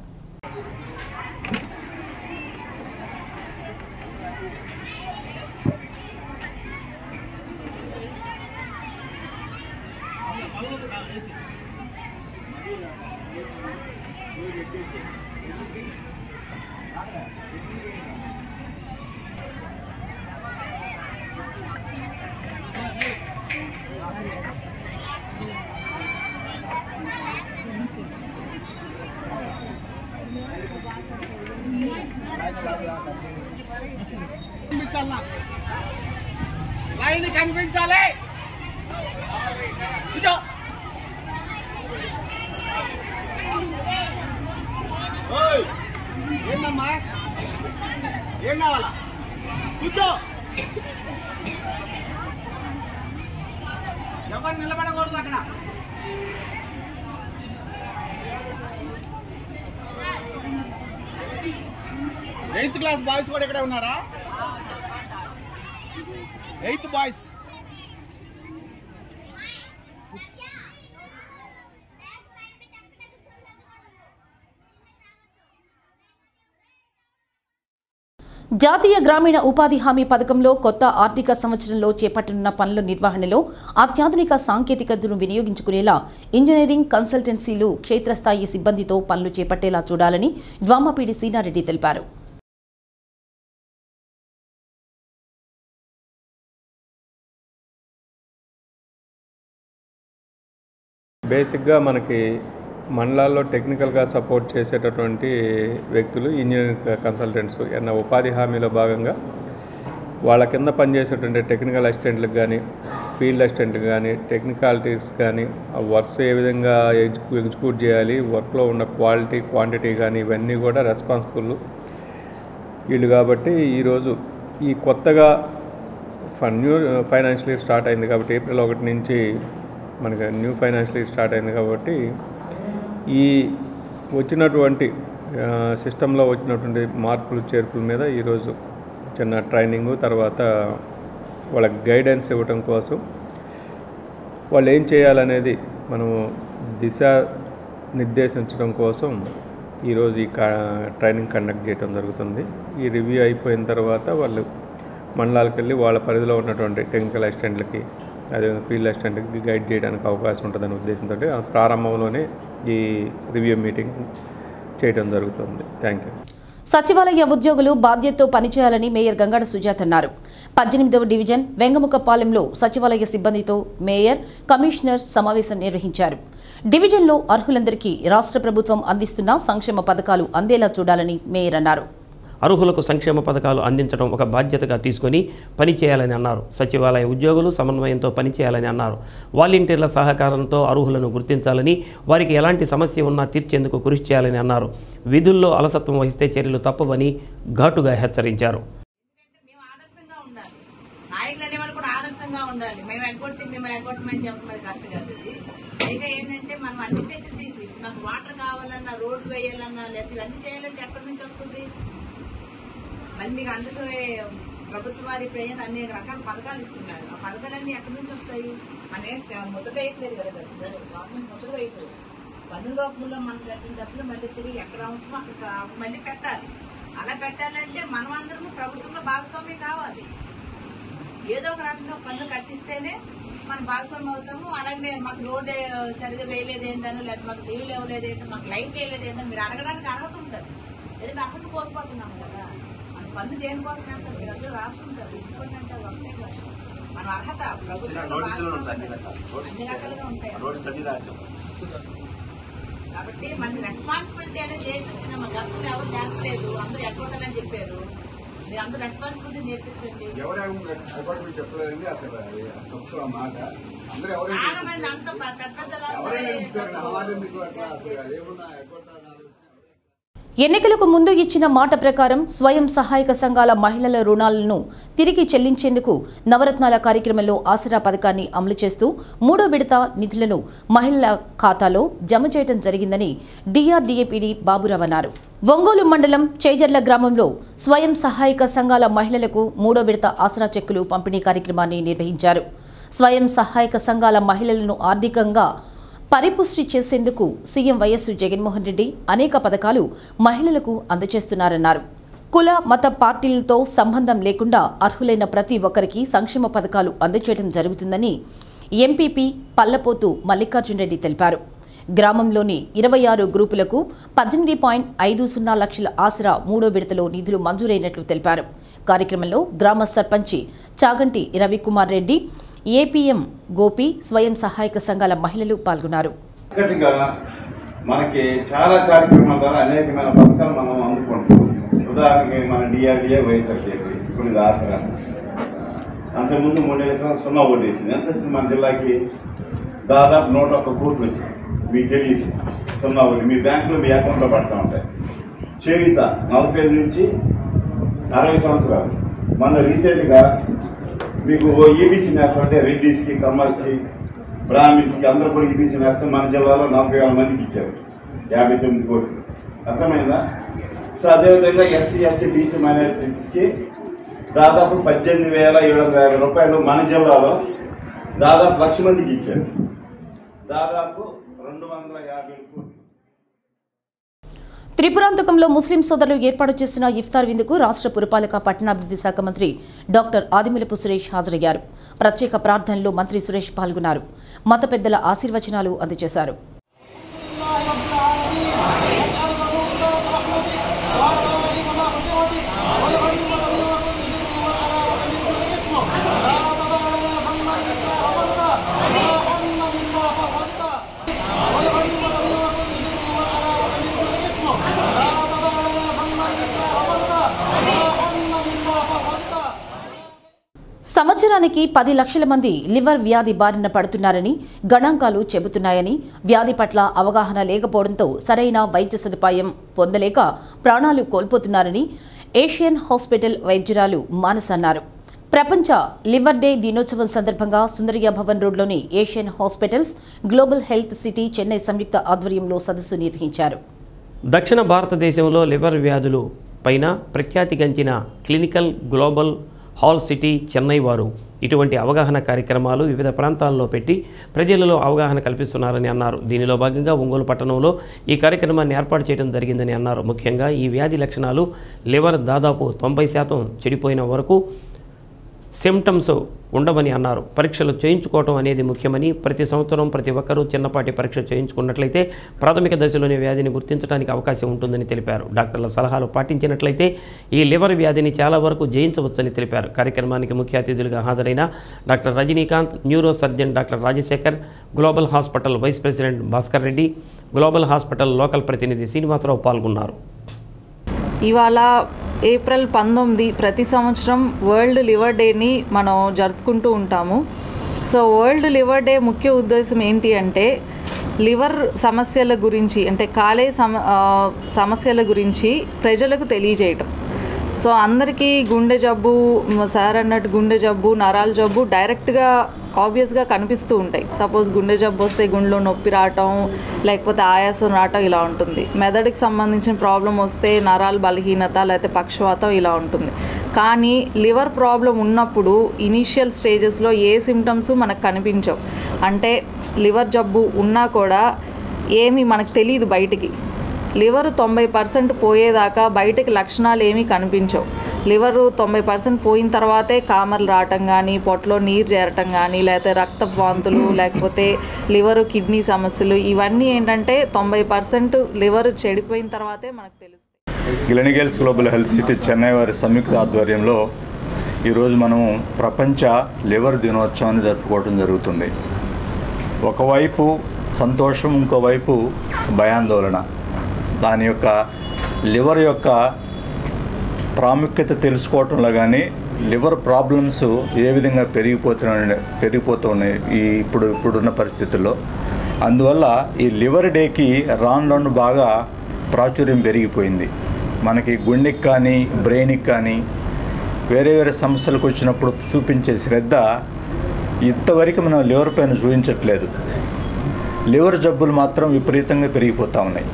లైన్ కనిపించాలి ఇదో ఓయ్, ఏందమ్మా ఏం కావాలా కూర్చో ఎవరు నిలబడకూడదు అక్కడ ఎయిత్ క్లాస్ బాయ్స్ కూడా ఇక్కడే ఉన్నారా ఎయిత్ బాయ్స్ జాతీయ గ్రామీణ ఉపాధి హామీ పథకంలో కొత్త ఆర్థిక సంవత్సరంలో చేపట్టనున్న పనుల నిర్వహణలో అత్యాధునిక సాంకేతికతను వినియోగించుకునేలా ఇంజనీరింగ్ కన్సల్టెన్సీలు క్షేత్రస్థాయి సిబ్బందితో పనులు చేపట్టేలా చూడాలని ద్వామపీడి సీనారెడ్డి తెలిపారు బేసిక్గా మనకి మండలాల్లో టెక్నికల్గా సపోర్ట్ చేసేటటువంటి వ్యక్తులు ఇంజనీరింగ్ కన్సల్టెంట్స్ ఏమన్నా ఉపాధి హామీలో భాగంగా వాళ్ళ కింద పనిచేసేటువంటి టెక్నికల్ అసిస్టెంట్లకు కానీ ఫీల్డ్ అసిస్టెంట్కి కానీ టెక్నికాలిటీస్ కానీ ఆ వర్క్స్ ఏ విధంగా ఎగ్జిక్యూ ఎగ్జిక్యూట్ చేయాలి వర్క్లో ఉన్న క్వాలిటీ క్వాంటిటీ కానీ ఇవన్నీ కూడా రెస్పాన్సిబుల్ వీళ్ళు కాబట్టి ఈరోజు ఈ కొత్తగా ఫన్ న్యూ ఫైనాన్షియల్ ఇయర్ స్టార్ట్ అయింది కాబట్టి ఏప్రిల్ ఒకటి నుంచి మనకి న్యూ ఫైనాన్షియల్ ఇయర్ స్టార్ట్ అయింది కాబట్టి ఈ వచ్చినటువంటి సిస్టంలో వచ్చినటువంటి మార్పులు చేర్పుల మీద ఈరోజు చిన్న ట్రైనింగ్ తర్వాత వాళ్ళకి గైడెన్స్ ఇవ్వటం కోసం వాళ్ళు ఏం చేయాలనేది మనము దిశ నిర్దేశించడం కోసం ఈరోజు ఈ కా ట్రైనింగ్ కండక్ట్ చేయడం జరుగుతుంది ఈ రివ్యూ అయిపోయిన తర్వాత వాళ్ళు మండలాలకు వెళ్ళి వాళ్ళ పరిధిలో ఉన్నటువంటి టెక్నికల్ అసిస్టెంట్లకి అదే ఫీల్డ్ అసిస్టెంట్కి గైడ్ చేయడానికి అవకాశం ఉంటుందనే ఉద్దేశంతో ఆ ప్రారంభంలోనే ఈ రివ్యూ మీటింగ్ చేయడం జరుగుతుంది థ్యాంక్ యూ సచివాలయ ఉద్యోగులు బాధ్యతతో పనిచేయాలని మేయర్ గంగాడ సుజాత్ అన్నారు పద్దెనిమిదవ డివిజన్ వెంగముఖపాలెంలో సచివాలయ సిబ్బందితో మేయర్ కమిషనర్ సమావేశం నిర్వహించారు డివిజన్లో అర్హులందరికీ రాష్ట్ర ప్రభుత్వం అందిస్తున్న సంక్షేమ పథకాలు అందేలా చూడాలని మేయర్ అన్నారు అర్హులకు సంక్షేమ పథకాలు అందించడం ఒక బాధ్యతగా తీసుకొని పనిచేయాలని అన్నారు సచివాలయ ఉద్యోగులు సమన్వయంతో పనిచేయాలని అన్నారు వాలంటీర్ల సహకారంతో అర్హులను గుర్తించాలని వారికి ఎలాంటి సమస్య ఉన్నా తీర్చేందుకు కృషి చేయాలని అన్నారు విధుల్లో అలసత్వం వహిస్తే చర్యలు తప్పవని ఘాటుగా హెచ్చరించారు నాయకులు అనేవాళ్ళు కూడా ఆదర్శంగా ఉండాలి మేము ఎగ్గొట్టి మేము ఎగ్గొట్టమని చెప్పడం అది కరెక్ట్ కాదు ఇది పైగా ఏంటంటే మనం అన్ని ఫెసిలిటీస్ నాకు వాటర్ కావాలన్నా రోడ్డు వేయాలన్నా లేకపోతే ఇవన్నీ చేయాలంటే ఎక్కడి నుంచి వస్తుంది మళ్ళీ మీకు అందుకే ప్రభుత్వం వారి ప్రజలు అనేక రకాల పథకాలు ఇస్తున్నారు ఆ పథకాలన్నీ ఎక్కడి నుంచి వస్తాయి మనమే ముద్ద వేయట్లేదు కదా గవర్నమెంట్ ముద్ద వేయట్లేదు పన్నుల రూపంలో మనకు వచ్చిన డబ్బులు మళ్ళీ తిరిగి ఎక్కడ అవసరమో అక్కడ మళ్ళీ పెట్టాలి అలా పెట్టాలంటే మనం అందరము ప్రభుత్వంలో భాగస్వామ్యం కావాలి ఏదో ఒక రకంగా పన్ను కట్టిస్తేనే మనం భాగస్వామ్యం అవుతాము అలాగే మాకు రోడ్ సరిగా వేయలేదు ఏంటనో లేకపోతే మాకు నీళ్ళు ఇవ్వలేదు ఏంటో మాకు లైట్ వేయలేదు ఏంటో మీరు అడగడానికి అర్హత ఉంటుంది ఎందుకంటే అర్హత కోల్పోతున్నాము కదా మన పన్ను దేనికోసం వేస్తారు మీరు అందరూ రాస్తుంటారు ఇంకోటి అంటే వస్తాయి కదా. మన అర్హత ప్రభుత్వం నోటీసులు ఉంటాయి అన్ని రకాలు అన్ని రకాలుగా ఉంటాయి నోటీస్ అన్ని రాసాం కాబట్టి మనకి రెస్పాన్సిబిలిటీ అనేది చేసి వచ్చిన మన గతంలో ఎవరు చేస్తలేదు అందరూ ఎగ్గొట్టాలని చెప్పారు మీరు అందరూ రెస్పాన్సిబిలిటీ నేర్పించండి ఎవరు చెప్పలేదండి అసలు అది తప్పు ఆ మాట అందరూ ఎవరు చాలా మంది అంత పెద్ద పెద్ద ఎవరైనా ఇస్తారండి ఆ మాట ఎందుకు అట్లా అసలు అదేమన్నా ఎగ్గొట్టాలని ఎన్నికలకు ముందు ఇచ్చిన మాట ప్రకారం స్వయం సహాయక సంఘాల మహిళల రుణాలను తిరిగి చెల్లించేందుకు నవరత్నాల కార్యక్రమంలో ఆసరా పథకాన్ని అమలు చేస్తూ మూడో విడత నిధులను మహిళల ఖాతాలో జమ చేయడం జరిగిందని డిఆర్డీఏపీడీ బాబురావు అన్నారు ఒంగోలు మండలం చేజర్ల గ్రామంలో స్వయం సహాయక సంఘాల మహిళలకు మూడో విడత ఆసరా చెక్కులు పంపిణీ కార్యక్రమాన్ని నిర్వహించారు స్వయం సహాయక సంఘాల మహిళలను ఆర్థికంగా పరిపుష్టి చేసేందుకు సీఎం వైఎస్ జగన్మోహన్ రెడ్డి అనేక పథకాలు మహిళలకు అందజేస్తున్నారన్నారు కుల మత పార్టీలతో సంబంధం లేకుండా అర్హులైన ప్రతి ఒక్కరికి సంక్షేమ పథకాలు అందజేయడం జరుగుతుందని ఎంపీపీ పల్లపోతు మల్లికార్జున్ రెడ్డి తెలిపారు గ్రామంలోని ఇరవై ఆరు గ్రూపులకు పద్దెనిమిది పాయింట్ ఐదు సున్నా లక్షల ఆసరా మూడో విడతలో నిధులు మంజూరైనట్లు తెలిపారు కార్యక్రమంలో గ్రామ సర్పంచి చాగంటి రవికుమార్ రెడ్డి ఏపీఎం గోపి స్వయం సహాయక సంఘాల మహిళలు పాల్గొన్నారు చక్కటిగా మనకి చాలా కార్యక్రమాల ద్వారా అనేకమైన పథకాలు మనం అందుకుంటాం ఉదాహరణకి మన డిఆర్డిఏ వైఎస్ఆర్ చెప్పి ఇప్పుడు ఇది ఆసరా అంతకుముందు మూడేళ్ళ క్రితం సున్నా ఓటు వేసింది ఎంత వచ్చింది మన జిల్లాకి దాదాపు నూట ఒక్క కోట్లు వచ్చింది మీకు తెలియదు సున్నా ఓటు మీ బ్యాంకులో మీ అకౌంట్లో పడతా ఉంటాయి చేయుత నలభై ఐదు నుంచి అరవై సంవత్సరాలు మన రీసెంట్గా మీకు ఈబీసీ నేస్తం అంటే రెడ్డిస్కి కమ్మర్స్కి బ్రాహ్మిన్స్కి అందరూ కూడా ఈబీసీ నేస్తం మన జిల్లాలో నలభై వేల మందికి ఇచ్చారు యాభై తొమ్మిది కోట్లు అర్థమైందా సో అదేవిధంగా ఎస్సీ ఎస్టీ బీసీ మైనారిటీస్కి దాదాపు పద్దెనిమిది వేల ఏడు వందల యాభై రూపాయలు మన జిల్లాలో దాదాపు లక్ష మందికి ఇచ్చారు దాదాపు రెండు వందల యాభై కోట్లు త్రిపురాంతకంలో ముస్లిం సోదరులు ఏర్పాటు చేసిన ఇఫ్తార్ విందుకు రాష్ట్ర పురపాలక పట్టణాభివృద్ధి శాఖ మంత్రి డాక్టర్ ఆదిమూలపు సురేష్ హాజరయ్యారు ప్రత్యేక ప్రార్థనలో మంత్రి సురేష్ పాల్గొన్నారు మత పెద్దల ఆశీర్వచనాలు అందజేశారు సంవత్సరానికి పది లక్షల మంది లివర్ వ్యాధి బారిన పడుతున్నారని గణాంకాలు చెబుతున్నాయని వ్యాధి పట్ల అవగాహన లేకపోవడంతో సరైన వైద్య సదుపాయం పొందలేక ప్రాణాలు కోల్పోతున్నారని ఏషియన్ హాస్పిటల్ వైద్యురాలు మానస్ అన్నారు ప్రపంచ లివర్ డే దినోత్సవం సందర్భంగా సుందరయ్య భవన్ రోడ్లోని Asian hospitals global health city Chennai సంయుక్త ఆధ్వర్యంలో సదస్సు నిర్వహించారు దక్షిణ భారతదేశంలో లివర్ వ్యాధులు పైన ప్రఖ్యాతిగంచిన clinical global health city Chennai వారు ఇటువంటి అవగాహన కార్యక్రమాలు వివిధ ప్రాంతాల్లో పెట్టి ప్రజలలో అవగాహన కల్పిస్తున్నారని అన్నారు దీనిలో భాగంగా ఒంగోలు పట్టణంలో ఈ కార్యక్రమాన్ని ఏర్పాటు చేయడం జరిగిందని అన్నారు ముఖ్యంగా ఈ వ్యాధి లక్షణాలు లివర్ దాదాపు తొంభై శాతం చెడిపోయిన వరకు సిమ్టమ్స్ ఉండవని అన్నారు పరీక్షలు చేయించుకోవటం అనేది ముఖ్యమని ప్రతి సంవత్సరం ప్రతి ఒక్కరూ చిన్నపాటి పరీక్ష చేయించుకున్నట్లయితే ప్రాథమిక దశలోని వ్యాధిని గుర్తించడానికి అవకాశం ఉంటుందని తెలిపారు డాక్టర్ల సలహాలు పాటించినట్లయితే ఈ లివర్ వ్యాధిని చాలా వరకు జయించవచ్చని తెలిపారు కార్యక్రమానికి ముఖ్య అతిథులుగా హాజరైన doctor Rajinikanth neuro surgeon doctor Rajasekhar global hospital vice president Bhaskar Reddy global hospital local ప్రతినిధి శ్రీనివాసరావు పాల్గొన్నారు ఇవాళ ఏప్రిల్ పంతొమ్మిది ప్రతి సంవత్సరం వరల్డ్ లివర్ డేని మనం జరుపుకుంటూ ఉంటాము సో వరల్డ్ లివర్ డే ముఖ్య ఉద్దేశం ఏంటి అంటే లివర్ సమస్యల గురించి అంటే కాలే సమ ఆ, సమస్యల గురించి ప్రజలకు తెలియజేయటం సో అందరికీ గుండె జబ్బు మ, సార్ అన్నట్టు గుండె జబ్బు నరాల జబ్బు డైరెక్ట్గా ఆబ్వియస్గా కనిపిస్తూ ఉంటాయి సపోజ్ గుండె జబ్బు వస్తే గుండెలో నొప్పి రావటం లేకపోతే ఆయాసం రావటం ఇలా ఉంటుంది మెదడుకి సంబంధించిన ప్రాబ్లం వస్తే నరాల బలహీనత లేకపోతే పక్షవాతం ఇలా ఉంటుంది కానీ లివర్ ప్రాబ్లం ఉన్నప్పుడు ఇనీషియల్ స్టేజెస్లో ఏ సిమ్టమ్స్ మనకు కనిపించవు అంటే లివర్ జబ్బు ఉన్నా కూడా ఏమీ మనకు తెలియదు బయటికి లివర్ తొంభై పర్సెంట్ పోయేదాకా బయటకి లక్షణాలు ఏమీ కనిపించవు లివర్ తొంభై పర్సెంట్ పోయిన తర్వాతే కామర్లు రావటం కానీ పొట్టలో నీరు చేరటం కానీ లేకపోతే రక్త వాంతులు లేకపోతే లివర్ కిడ్నీ సమస్యలు ఇవన్నీ ఏంటంటే తొంభై పర్సెంట్ లివర్ చెడిపోయిన తర్వాతే మనకు తెలుస్తుంది Gleneagles global health city Chennai వారి సంయుక్త ఆధ్వర్యంలో ఈరోజు మనము ప్రపంచ లివర్ దినోత్సవాన్ని జరుపుకోవడం జరుగుతుంది ఒకవైపు సంతోషం ఇంకోవైపు భయాందోళన దాని యొక్క లివర్ యొక్క ప్రాముఖ్యత తెలుసుకోవటంలో కానీ లివర్ ప్రాబ్లమ్స్ ఏ విధంగా పెరిగిపోతున్నాయి పెరిగిపోతున్నాయి ఈ ఇప్పుడు ఇప్పుడున్న పరిస్థితుల్లో అందువల్ల ఈ లివర్ డేకి రాను రాను బాగా ప్రాచుర్యం పెరిగిపోయింది మనకి గుండెకి కానీ బ్రెయిన్కి కానీ వేరే వేరే సమస్యలకు వచ్చినప్పుడు చూపించే శ్రద్ధ ఇంతవరకు మనం లివర్ పైన చూపించట్లేదు లివర్ జబ్బులు మాత్రం విపరీతంగా పెరిగిపోతూ ఉన్నాయి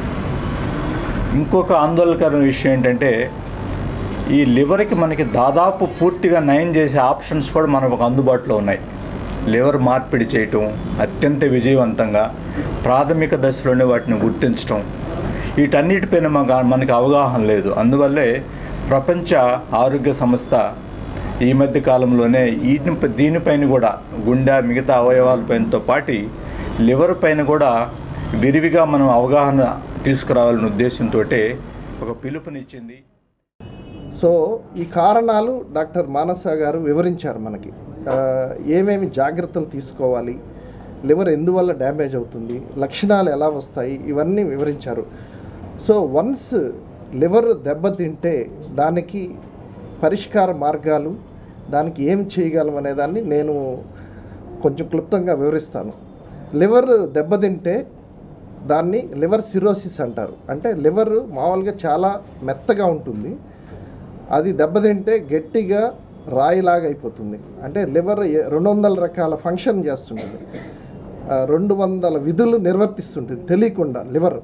ఇంకొక ఆందోళనకరమైన విషయం ఏంటంటే ఈ లివర్కి మనకి దాదాపు పూర్తిగా నయం చేసే ఆప్షన్స్ కూడా మనకు అందుబాటులో ఉన్నాయి లివర్ మార్పిడి చేయటం అత్యంత విజయవంతంగా ప్రాథమిక దశలోనే వాటిని గుర్తించటం వీటన్నిటిపైన మాకు మనకి అవగాహన లేదు అందువల్లే ప్రపంచ ఆరోగ్య సంస్థ ఈ మధ్య కాలంలోనే వీటిని దీనిపైన కూడా గుండె మిగతా అవయవాలపైనతో పాటు లివర్ పైన కూడా విరివిగా మనం అవగాహన తీసుకురావాలనే ఉద్దేశంతో ఒక పిలుపునిచ్చింది సో ఈ కారణాలు డాక్టర్ మానస గారు వివరించారు మనకి ఆ, ఏమేమి జాగ్రత్తలు తీసుకోవాలి లివర్ ఎందువల్ల డ్యామేజ్ అవుతుంది లక్షణాలు ఎలా వస్తాయి ఇవన్నీ వివరించారు సో వన్స్ లివర్ దెబ్బతింటే దానికి పరిష్కార మార్గాలు దానికి ఏం చేయగలం అనే దాన్ని నేను కొంచెం క్లుప్తంగా వివరిస్తాను లివర్ దెబ్బతింటే దాన్ని లివర్ సిరోసిస్ అంటారు అంటే లివర్ మామూలుగా చాలా మెత్తగా ఉంటుంది అది దెబ్బతింటే గట్టిగా రాయిలాగా అయిపోతుంది అంటే లివర్ ఏ- రెండు వందల రకాల ఫంక్షన్ చేస్తుంటుంది ఆ, రెండు వందల విధులు నిర్వర్తిస్తుంటుంది తెలియకుండా లివర్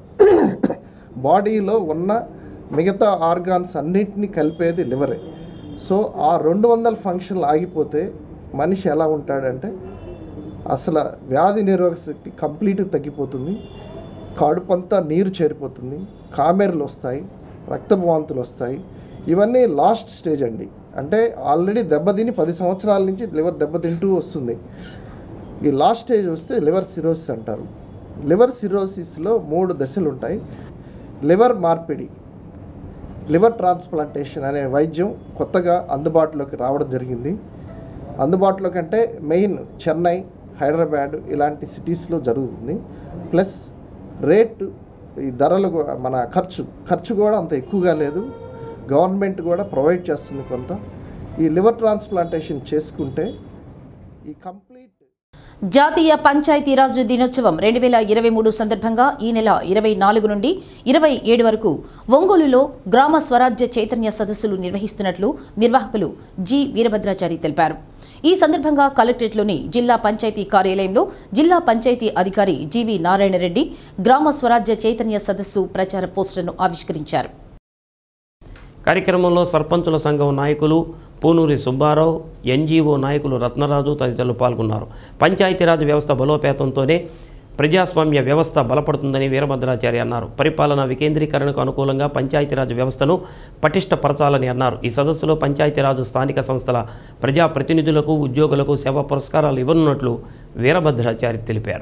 బాడీలో ఉన్న మిగతా ఆర్గాన్స్ అన్నింటినీ కలిపేది లివరే సో ఆ రెండు వందల ఫంక్షన్లు ఆగిపోతే మనిషి ఎలా ఉంటాడంటే అసలు వ్యాధి నిరోధక శక్తి కంప్లీట్గా తగ్గిపోతుంది కడుపంతా నీరు చేరిపోతుంది కామెర్లు వస్తాయి రక్తపు వాంతులు వస్తాయి ఇవన్నీ లాస్ట్ స్టేజ్ అండి అంటే ఆల్రెడీ దెబ్బతిని పది సంవత్సరాల నుంచి లివర్ దెబ్బతింటూ వస్తుంది ఈ లాస్ట్ స్టేజ్ వస్తే లివర్ సిరోసిస్ అంటారు లివర్ సిరోసిస్లో మూడు దశలు ఉంటాయి లివర్ మార్పిడి లివర్ ట్రాన్స్ప్లాంటేషన్ అనే వైద్యం కొత్తగా అందుబాటులోకి రావడం జరిగింది అందుబాటులో కంటే మెయిన్ చెన్నై హైదరాబాద్ ఇలాంటి సిటీస్లో జరుగుతుంది ప్లస్ రేటు ఈ ధరలు కూ- మన ఖర్చు ఖర్చు కూడా అంత ఎక్కువగా లేదు గవర్నమెంట్ కూడా ప్రొవైడ్ చేస్తుంది కొంత ఈ లివర్ ట్రాన్స్ప్లాంటేషన్ చేసుకుంటే ఈ కంప్లీట్ జాతీయ పంచాయతీరాజ్ దినోత్సవం రెండు వేల ఇరవై మూడు సందర్భంగా ఈ నెల ఇరవై నాలుగు నుండి ఇరవై ఏడు వరకు ఒంగోలులో గ్రామ స్వరాజ్య చైతన్య సదస్సులు నిర్వహిస్తున్నట్లు నిర్వాహకులు జి వీరభద్రాచారి తెలిపారు ఈ సందర్భంగా కలెక్టరేట్లోని జిల్లా పంచాయతీ కార్యాలయంలో జిల్లా పంచాయతీ అధికారి జీవి నారాయణరెడ్డి గ్రామ స్వరాజ్య చైతన్య సదస్సు ప్రచార పోస్టర్ను ఆవిష్కరించారు కార్యక్రమంలో సర్పంచుల సంఘం నాయకులు పూనూరి సుబ్బారావు ఎన్జీఓ నాయకులు రత్నరాజు తదితరులు పాల్గొన్నారు పంచాయతీరాజ్ వ్యవస్థ బలోపేతంతోనే ప్రజాస్వామ్య వ్యవస్థ బలపడుతుందని వీరభద్రాచారి అన్నారు పరిపాలన వికేంద్రీకరణకు అనుకూలంగా పంచాయతీరాజ్ వ్యవస్థను పటిష్టపరచాలని అన్నారు ఈ సదస్సులో పంచాయతీరాజ్ స్థానిక సంస్థల ప్రజాప్రతినిధులకు ఉద్యోగులకు సేవా పురస్కారాలు ఇవ్వనున్నట్లు వీరభద్రాచారి తెలిపారు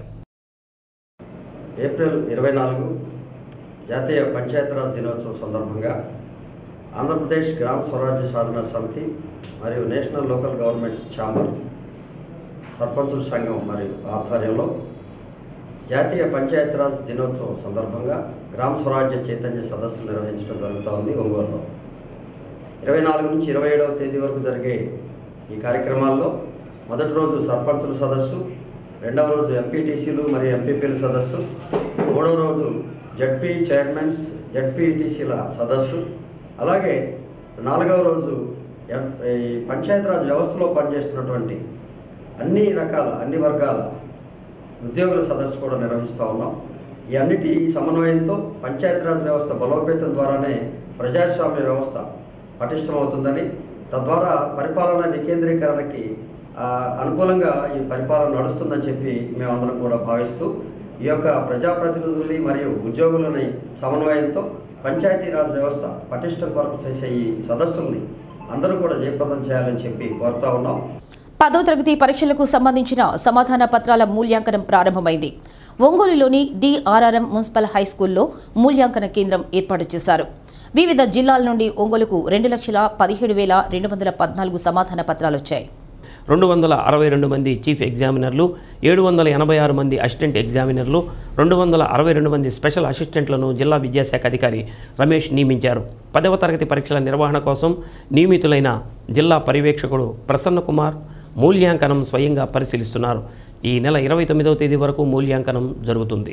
ఏప్రిల్ ఇరవై నాలుగు జాతీయ పంచాయతీరాజ్ దినోత్సవం సందర్భంగా ఆంధ్రప్రదేశ్ గ్రామ స్వరాజ్య సాధన సమితి మరియు నేషనల్ లోకల్ గవర్నమెంట్స్ ఛాంబర్ సర్పంచుల సంఘం మరియు ఆధ్వర్యంలో జాతీయ పంచాయతీరాజ్ దినోత్సవం సందర్భంగా గ్రామ స్వరాజ్య చైతన్య సదస్సులు నిర్వహించడం జరుగుతోంది ఒంగోలులో ఇరవై నాలుగు నుంచి ఇరవై ఏడవ తేదీ వరకు జరిగే ఈ కార్యక్రమాల్లో మొదటి రోజు సర్పంచుల సదస్సు రెండవ రోజు ఎంపీటీసీలు మరియు ఎంపీపీల సదస్సు మూడవ రోజు జడ్పీ చైర్మన్స్ జడ్పీటీసీల సదస్సు అలాగే నాలుగవ రోజు ఎం- ఈ పంచాయతీరాజ్ వ్యవస్థలో పనిచేస్తున్నటువంటి అన్ని రకాల అన్ని వర్గాల ఉద్యోగుల సదస్సు కూడా నిర్వహిస్తూ ఉన్నాం ఈ అన్నిటి సమన్వయంతో పంచాయతీరాజ్ వ్యవస్థ బలోపేతం ద్వారానే ప్రజాస్వామ్య వ్యవస్థ పటిష్టమవుతుందని తద్వారా పరిపాలన వికేంద్రీకరణకి ఆ, అనుకూలంగా ఈ పరిపాలన నడుస్తుందని చెప్పి మేమందరం కూడా భావిస్తూ ఈ యొక్క ప్రజాప్రతినిధుల్ని మరియు ఉద్యోగులని సమన్వయంతో పంచాయతీరాజ్ వ్యవస్థ పటిష్టం కొరకు చేసే ఈ సదస్సుల్ని అందరూ కూడా జయప్రదం చేయాలని చెప్పి కోరుతా ఉన్నాం పదో తరగతి పరీక్షలకు సంబంధించిన సమాధాన పత్రాల మూల్యాంకనం ప్రారంభమైంది ఒంగోలులోని డిఆర్ఆర్ఎం మున్సిపల్ హై స్కూల్లో మూల్యాంకన కేంద్రం ఏర్పాటు చేశారు వివిధ జిల్లాల నుండి ఒంగోలుకు రెండు లక్షల పదిహేడు వేల రెండు వందల పద్నాలుగు సమాధాన పత్రాలు వచ్చాయి రెండు వందల అరవై రెండు మంది చీఫ్ ఎగ్జామినర్లు ఏడు వందల ఎనభై ఆరు మంది అసిస్టెంట్ ఎగ్జామినర్లు రెండు వందల అరవై రెండు మంది స్పెషల్ అసిస్టెంట్లను జిల్లా విద్యాశాఖ అధికారి రమేష్ నియమించారు పదవ తరగతి పరీక్షల నిర్వహణ కోసం నియమితులైన జిల్లా పర్యవేక్షకుడు ప్రసన్న కుమార్ మూల్యాంకనం స్వయంగా పరిశీలిస్తున్నారు ఈ నెల ఇరవై తొమ్మిదవ తేదీ వరకు మూల్యాంకనం జరుగుతుంది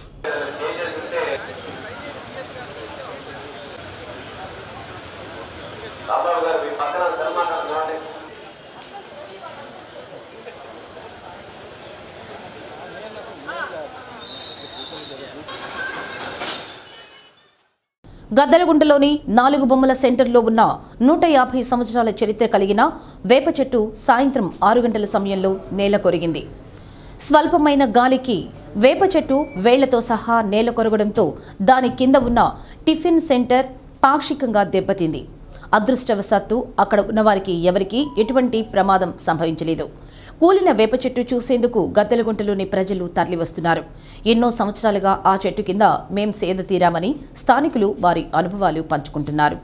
గద్దలగుంటలోని నాలుగు బొమ్మల సెంటర్లో ఉన్న నూట యాభై సంవత్సరాల చరిత్ర కలిగిన వేప చెట్టు సాయంత్రం ఆరు గంటల సమయంలో నేల కొరిగింది స్వల్పమైన గాలికి వేప చెట్టు వేళ్లతో సహా నేల కొరగడంతో దాని కింద ఉన్న టిఫిన్ సెంటర్ పాక్షికంగా దెబ్బతింది అదృష్టవశాత్తు అక్కడ ఉన్నవారికి ఎవరికీ ఎటువంటి ప్రమాదం సంభవించలేదు కూలిన వేప చెట్టు చూసేందుకు గద్దెలగుంటలోని ప్రజలు తరలివస్తున్నారు ఎన్నో సంవత్సరాలుగా ఆ చెట్టు కింద మేం సేద తీరామని స్థానికులు వారి అనుభవాలు పంచుకుంటున్నారు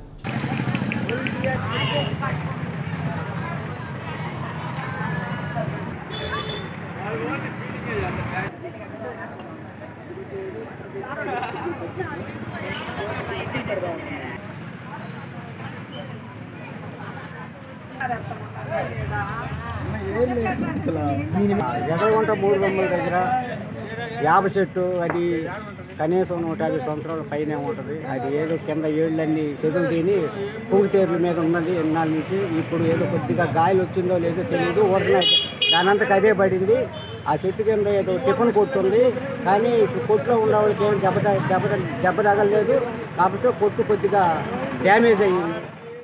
జగలగుంట మూడు బొమ్మల దగ్గర యాప చెట్టు అది కనీసం నూట యాభై సంవత్సరాల పైనే ఉంటుంది అది ఏదో కింద ఏళ్ళన్నీ చెదులు తిని పూగిటేర్ల మీద ఉన్నది ఎన్నాళ్ళ నుంచి ఇప్పుడు ఏదో కొద్దిగా గాయలు వచ్చిందో లేదో తెలియదు ఊరిన దానంతకు అదే పడింది ఆ చెట్టు కింద ఏదో టిఫిన్ కొట్టుంది కానీ ఇప్పుడు కొట్టులో ఉన్న వాళ్ళకి ఏం దెబ్బ త- దెబ్బ త- దెబ్బ తగలలేదు కాకపోతే కొట్టు కొద్దిగా డ్యామేజ్ అయ్యింది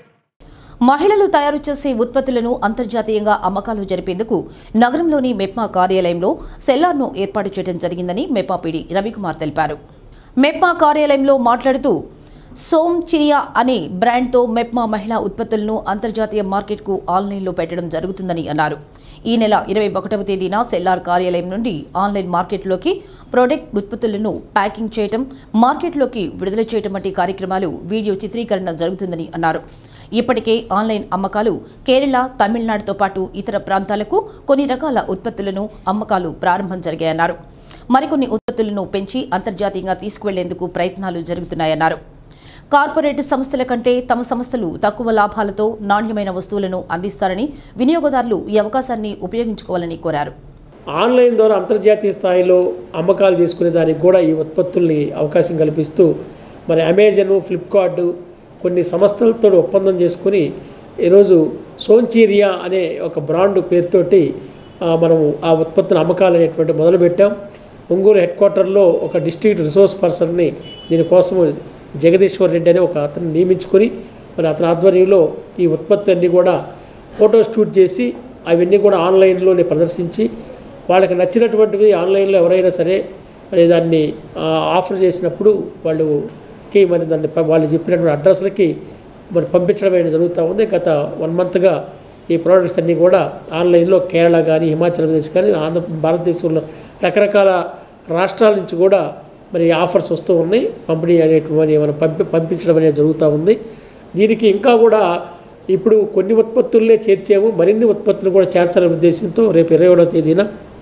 మహిళలు తయారు చేసే ఉత్పత్తులను అంతర్జాతీయంగా అమ్మకాలు జరిపేందుకు నగరంలోని మెప్మా కార్యాలయంలో సెల్లార్ను ఏర్పాటు చేయడం జరిగిందని మెప్మా పీడి రవికుమార్ తెలిపారు మెప్మా కార్యాలయంలో మాట్లాడుతూ సోమ్ చిరియా అనే బ్రాండ్తో మెప్మా మహిళా ఉత్పత్తులను అంతర్జాతీయ మార్కెట్కు ఆన్లైన్లో పెట్టడం జరుగుతుందని అన్నారు ఈ నెల ఇరవై ఒకటవ తేదీన సెల్లార్ కార్యాలయం నుండి ఆన్లైన్ మార్కెట్లోకి ప్రోడక్ట్ ఉత్పత్తులను ప్యాకింగ్ చేయటం మార్కెట్లోకి విడుదల చేయటం వంటి కార్యక్రమాలు వీడియో చిత్రీకరణ జరుగుతుందని అన్నారు ఇప్పటికే ఆన్లైన్ అమ్మకాలు కేరళ తమిళనాడుతో పాటు ఇతర ప్రాంతాలకు కొన్ని రకాల ఉత్పత్తులను అమ్మకాలు ప్రారంభం జరిగాయన్నారు మరికొన్ని ఉత్పత్తులను పెంచి అంతర్జాతీయంగా తీసుకువెళ్లేందుకు ప్రయత్నాలు జరుగుతున్నాయన్నారు కార్పొరేట్ సంస్థల కంటే తమ సంస్థలు తక్కువ లాభాలతో నాణ్యమైన వస్తువులను అందిస్తారని వినియోగదారులు ఈ అవకాశాన్ని ఉపయోగించుకోవాలని కోరారు ఆన్లైన్ ద్వారా అంతర్జాతీయ స్థాయిలో అమ్మకాలు చేసుకునే దానికి కూడా ఈ ఉత్పత్తుల్ని అవకాశం కల్పిస్తూ మరి అమెజాన్ ఫ్లిప్కార్ట్ కొన్ని సంస్థలతో ఒప్పందం చేసుకుని ఈరోజు సోన్చీరియా అనే ఒక బ్రాండ్ పేరుతోటి ఆ, మనం ఆ ఉత్పత్తుల అమ్మకాలు అనేటువంటి మొదలుపెట్టాం ఒంగోలు హెడ్ క్వార్టర్లో ఒక డిస్ట్రిక్ట్ రిసోర్స్ పర్సన్ని దీనికోసం జగదీశ్వర్ రెడ్డి అనే ఒక అతను నియమించుకొని మరి అతని ఆధ్వర్యంలో ఈ ఉత్పత్తి అన్నీ కూడా ఫోటో షూట్ చేసి అవన్నీ కూడా ఆన్లైన్లోనే ప్రదర్శించి వాళ్ళకి నచ్చినటువంటివి ఆన్లైన్లో ఎవరైనా సరే మరి దాన్ని ఆ, ఆఫర్ చేసినప్పుడు వాళ్ళకి మరి దాన్ని ప- వాళ్ళు చెప్పినటువంటి అడ్రస్లకి మరి పంపించడం అనేది జరుగుతూ ఉంది గత వన్ మంత్గా ఈ ప్రోడక్ట్స్ అన్నీ కూడా ఆన్లైన్లో కేరళ కానీ హిమాచల్ ప్రదేశ్ కానీ ఆంధ్ర భారతదేశంలో రకరకాల రాష్ట్రాల నుంచి కూడా మరి ఆఫర్స్ వస్తూ ఉన్నాయి పంపిణీ అనేటువంటి మనం పంపి పంపించడం అనేది జరుగుతూ ఉంది దీనికి ఇంకా కూడా ఇప్పుడు కొన్ని ఉత్పత్తులనే చేర్చాము మరిన్ని ఉత్పత్తులు కూడా చేర్చాలనే ఉద్దేశంతో రేపు ఇరవై ఏడవ తేదీన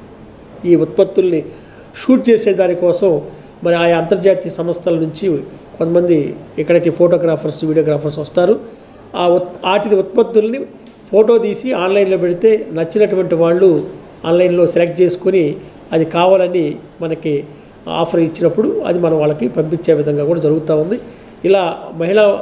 ఈ ఉత్పత్తుల్ని షూట్ చేసే దానికోసం మరి ఆయా అంతర్జాతీయ సంస్థల నుంచి కొంతమంది ఇక్కడికి ఫోటోగ్రాఫర్స్ వీడియోగ్రాఫర్స్ వస్తారు ఆ ఉత్ వాటిని ఉత్పత్తుల్ని ఫోటో తీసి ఆన్లైన్లో పెడితే నచ్చినటువంటి వాళ్ళు ఆన్లైన్లో సెలెక్ట్ చేసుకొని అది కావాలని మనకి ఆఫర్ ఇచ్చినప్పుడు అది మనం వాళ్ళకి పంపించే విధంగా కూడా జరుగుతూ ఉంది ఇలా మహిళా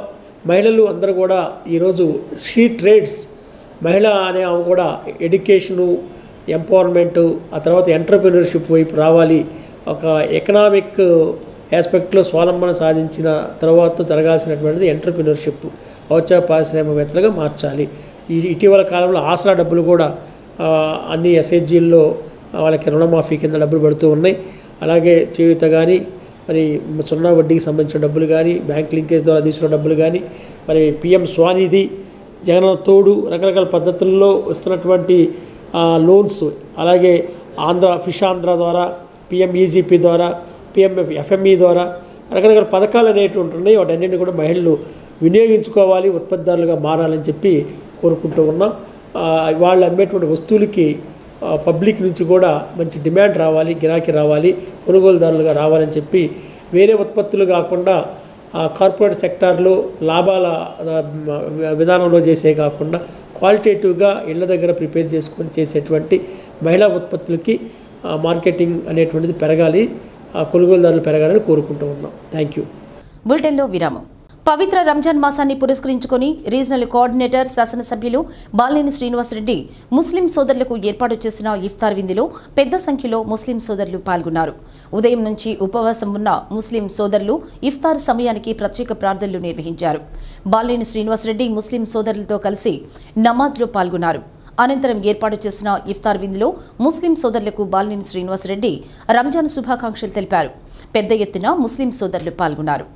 మహిళలు అందరూ కూడా ఈరోజు షీ ట్రేడ్స్ మహిళ అనే ఆమె కూడా ఎడ్యుకేషను ఎంపవర్మెంటు ఆ తర్వాత ఎంటర్ప్రినర్షిప్ వైపు రావాలి ఒక ఎకనామిక్ ఆస్పెక్ట్లో స్వావలంబన సాధించిన తర్వాత జరగాల్సినటువంటిది ఎంటర్ప్రినర్షిప్ ఔత్సాహ పారిశ్రామికవేత్తలుగా మార్చాలి ఈ ఇటీవల కాలంలో ఆసరా డబ్బులు కూడా ఆ, అన్ని ఎస్హెచ్జీల్లో వాళ్ళకి రుణమాఫీ కింద డబ్బులు పడుతూ ఉన్నాయి అలాగే చేయూత కానీ మరి సున్నా వడ్డీకి సంబంధించిన డబ్బులు కానీ బ్యాంక్ లింకేజ్ ద్వారా తీసుకున్న డబ్బులు కానీ మరి పిఎం స్వానిధి జగన్ తోడు రకరకాల పద్ధతుల్లో వస్తున్నటువంటి ఆ, లోన్స్ అలాగే ఆంధ్ర ఫిష్ ఆంధ్ర ద్వారా పిఎం ఈజీపీ ద్వారా పిఎంఎఫ్ ఎఫ్ఎంఈ ద్వారా రకరకాల పథకాలు అనేటువంటి ఉన్నాయి వాటన్నింటినీ కూడా మహిళలు వినియోగించుకోవాలి ఉత్పత్తిదారులుగా మారాలని చెప్పి కోరుకుంటూ ఉన్నాం ఆ, వాళ్ళు అమ్మేటువంటి వస్తువులకి ఆ, పబ్లిక్ నుంచి కూడా మంచి డిమాండ్ రావాలి గిరాకీ రావాలి కొనుగోలుదారులుగా రావాలని చెప్పి వేరే ఉత్పత్తులు కాకుండా ఆ, కార్పొరేట్ సెక్టార్లో లాభాల ఆ, విధానంలో చేసే కాకుండా క్వాలిటేటివ్గా ఇళ్ళ దగ్గర ప్రిపేర్ చేసుకొని చేసేటువంటి మహిళా ఉత్పత్తులకి ఆ, మార్కెటింగ్ అనేటువంటిది పెరగాలి ఆ, కొనుగోలుదారులు పెరగాలని కోరుకుంటూ ఉన్నాం థ్యాంక్ యూ బులెటిన్లో విరామం పవిత్ర రంజాన్ మాసాన్ని పురస్కరించుకొని రీజనల్ కోఆర్డినేటర్ శాసనసభ్యులు బాలినేని శ్రీనివాసరెడ్డి ముస్లిం సోదరులకు ఏర్పాటు చేసిన ఇఫ్తార్ విందులో పెద్ద సంఖ్యలో ముస్లిం సోదరులు పాల్గొన్నారు ఉదయం నుంచి ఉపవాసం ఉన్న ముస్లిం సోదరులు ఇఫ్తార్ సమయానికి ప్రత్యేక ప్రార్థనలు నిర్వహించారు బాలినేని శ్రీనివాసరెడ్డి ముస్లిం సోదరులతో కలిసి నమాజ్లో పాల్గొన్నారు అనంతరం ఏర్పాటు చేసిన ఇఫ్తార్ విందులో ముస్లిం సోదరులకు బాలినేని శ్రీనివాసరెడ్డి రంజాన్ శుభాకాంక్షలు తెలిపారు పెద్ద ఎత్తున ముస్లిం సోదరులు పాల్గొన్నారు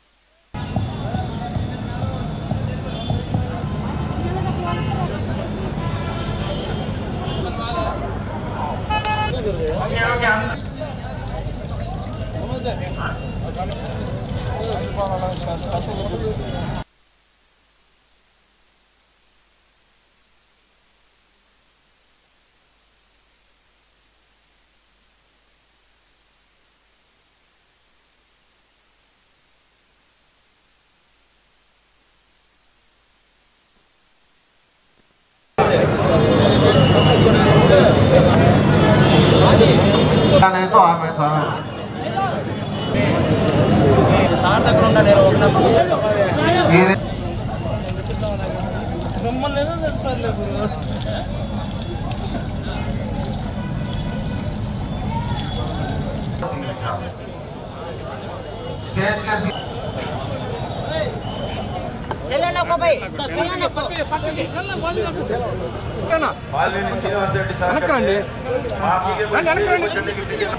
नहीं तो आप ऐसा ना సార్ దగ్గర ఉండాలి सीधे स्टेज के सी- బాలినేని శ్రీనివాస్ రెడ్డి సార్ వెనక్కండి. మా ఫిగర్ గురించి వెనక్కి రండి. కొంచెం దగ్గరికి దిగండి.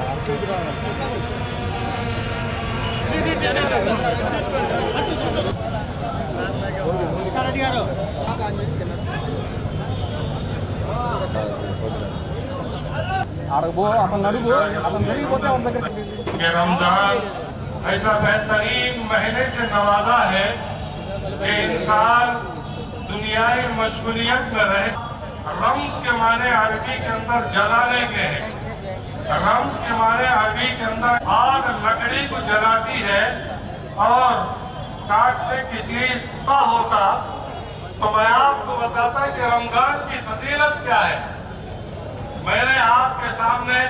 అడుగు అతను అడుగు అతను జరిగిపోతే వాళ్ళ దగ్గర कि रमजान ऐसा बेहतरीन महीने से नवाजा है कि इंसान दुनियाई मशगूलियत में रहे रम्स के माने अरबी के अंदर जलाने के हैं रम्स के माने अरबी के अंदर आग लकड़ी को जलाती है और काटने की चीज का होता तो मैं आपको बताता कि रमजान की फजीलत क्या है मैंने आपके सामने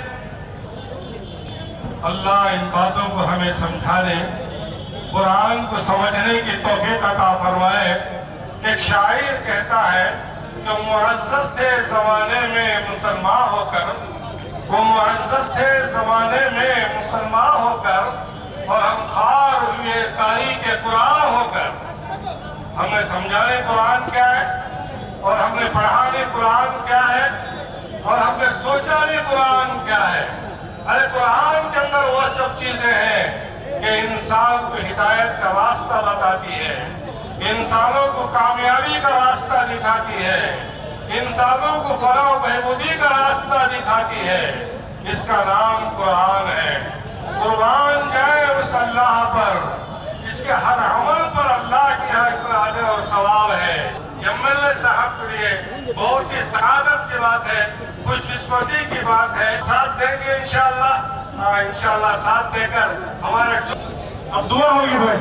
अल्लाह इन बातों को हमें समझा दे कुरान को समझने की तोफीक अता फरमाए एक शायर कहता है कि मुआज़्ज़ज़ थे ज़माने में मुसलमान होकर वो मुआज़्ज़ज़ थे ज़माने में मुसलमान होकर और हम खार हुए तारीख कुरान होकर हमने समझाने कुरान क्या है और हमने पढ़ाने कुरान क्या है और हमने सोचा नहीं कुरान क्या है अरे कुरान के अंदर वो सब चीजें हैं कि इंसान को हिदायत का रास्ता बताती है इंसानों को कामयाबी का रास्ता दिखाती है इंसानों को फलाह बहबूदी का रास्ता दिखाती है इसका नाम कुरान है कुर्बान जाए उस अल्लाह पर इसके हर अमल पर अल्लाह की यहाँ इतना अजर और सवाब है एमएलए साहब के लिए बहुत ही सआदत की बात है खुशकिस्मती की बात है साथ देंगे इंशाल्लाह हाँ इंशाल्लाह साथ देकर हमारे जो- अब दुआ होगी भाई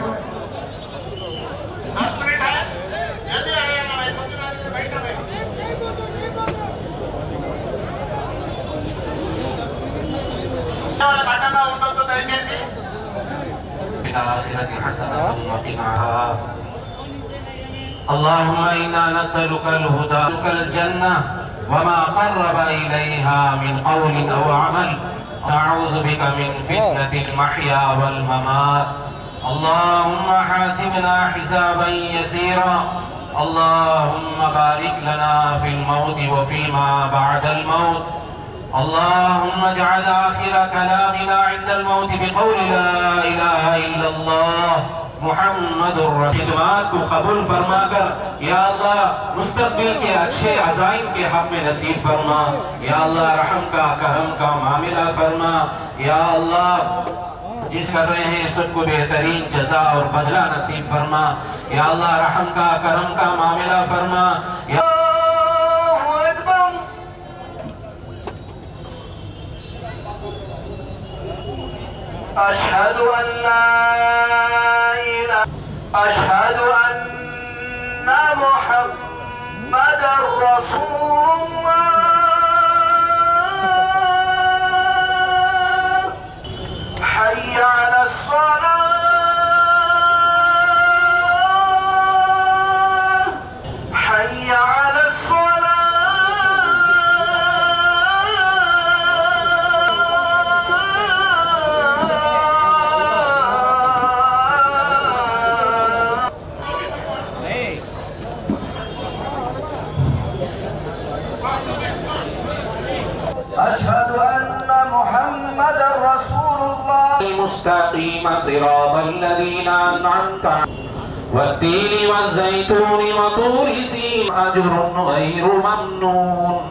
दस मिनट है जल्दी आ जाना भाई सबसे पहले बैठना भाई వాళ్ళ గడ్డగా ఉండొద్దు దయచేసి في الآخرة حسنة وقنا عذاب اللهم إنا نسألك الهدى نسألك الجنة وما قرب إليها من قول أو عمل نعوذ بك من فتنة المحيا والممات اللهم حاسبنا حسابا يسيرا اللهم بارك لنا في الموت وفيما بعد الموت اللهم اجعل آخر كلامنا عند الموت بقول لا إله إلا الله محمد खिदमात को कबूल फरमा कर या अल्लाह मुस्तकबिल के अच्छे अजाइम के हक में नसीब फरमा या अल्लाह रहम का करम का मामला फरमा या अल्लाह जिस कर रहे हैं सबको बेहतरीन जजा और बदला नसीब फरमा या अल्लाह रहम का करम का मामला फरमा या أشهد أن لا إله أشهد أن محمدا رسول الله حي على الصلاة حي على أشهد أن محمدا رسول الله المستقيم صراط الذين أنعمت عليهم والتين والزيتون وطور سين أجر غير ممنون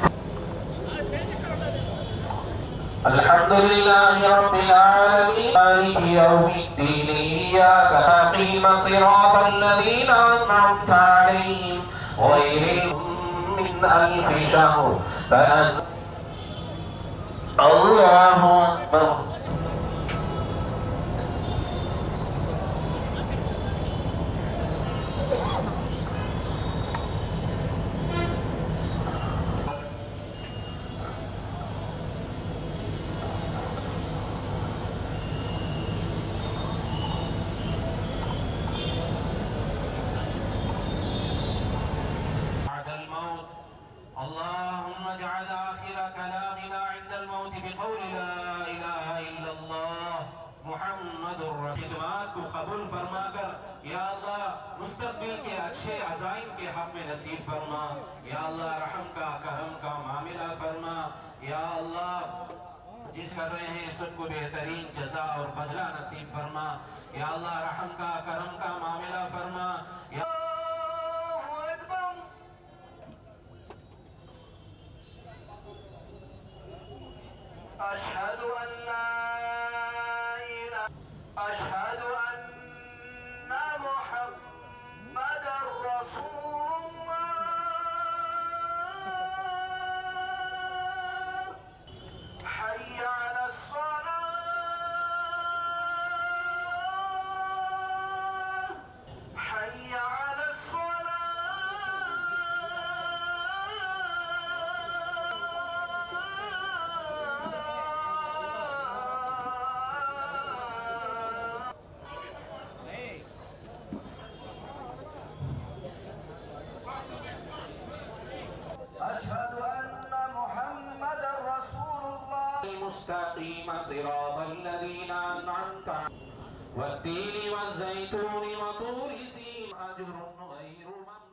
الحمد لله رب العالمين مالك يوم الدين إياك نستقيم صراط الذين أنعمت عليهم غير من ألف شهر فأنزل الله أكبر بعد الموت اللهم اجعل آخر كلامنا عند الموت بقول لا إله إلا الله محمد रसूल खिदमात को कबूल फरमा कर या अल्लाह मुस्तकबिल के अच्छे अजाइम के हक में नसीब फरमा या अल्लाह रहम का करम का मामला फरमा या अल्लाह जिस कर रहे हैं सबको बेहतरीन जजा और बदला नसीब फरमा या अल्लाह रहम का करम का मामला फरमा या أشهد أن لا إله أشهد أن محمدا رسول الله حي على الصلاة حي على أشهد أن محمدا رسول الله المستقيم صراط الذين أنعمت عليهم والتين والزيتون وطور سين أجر غير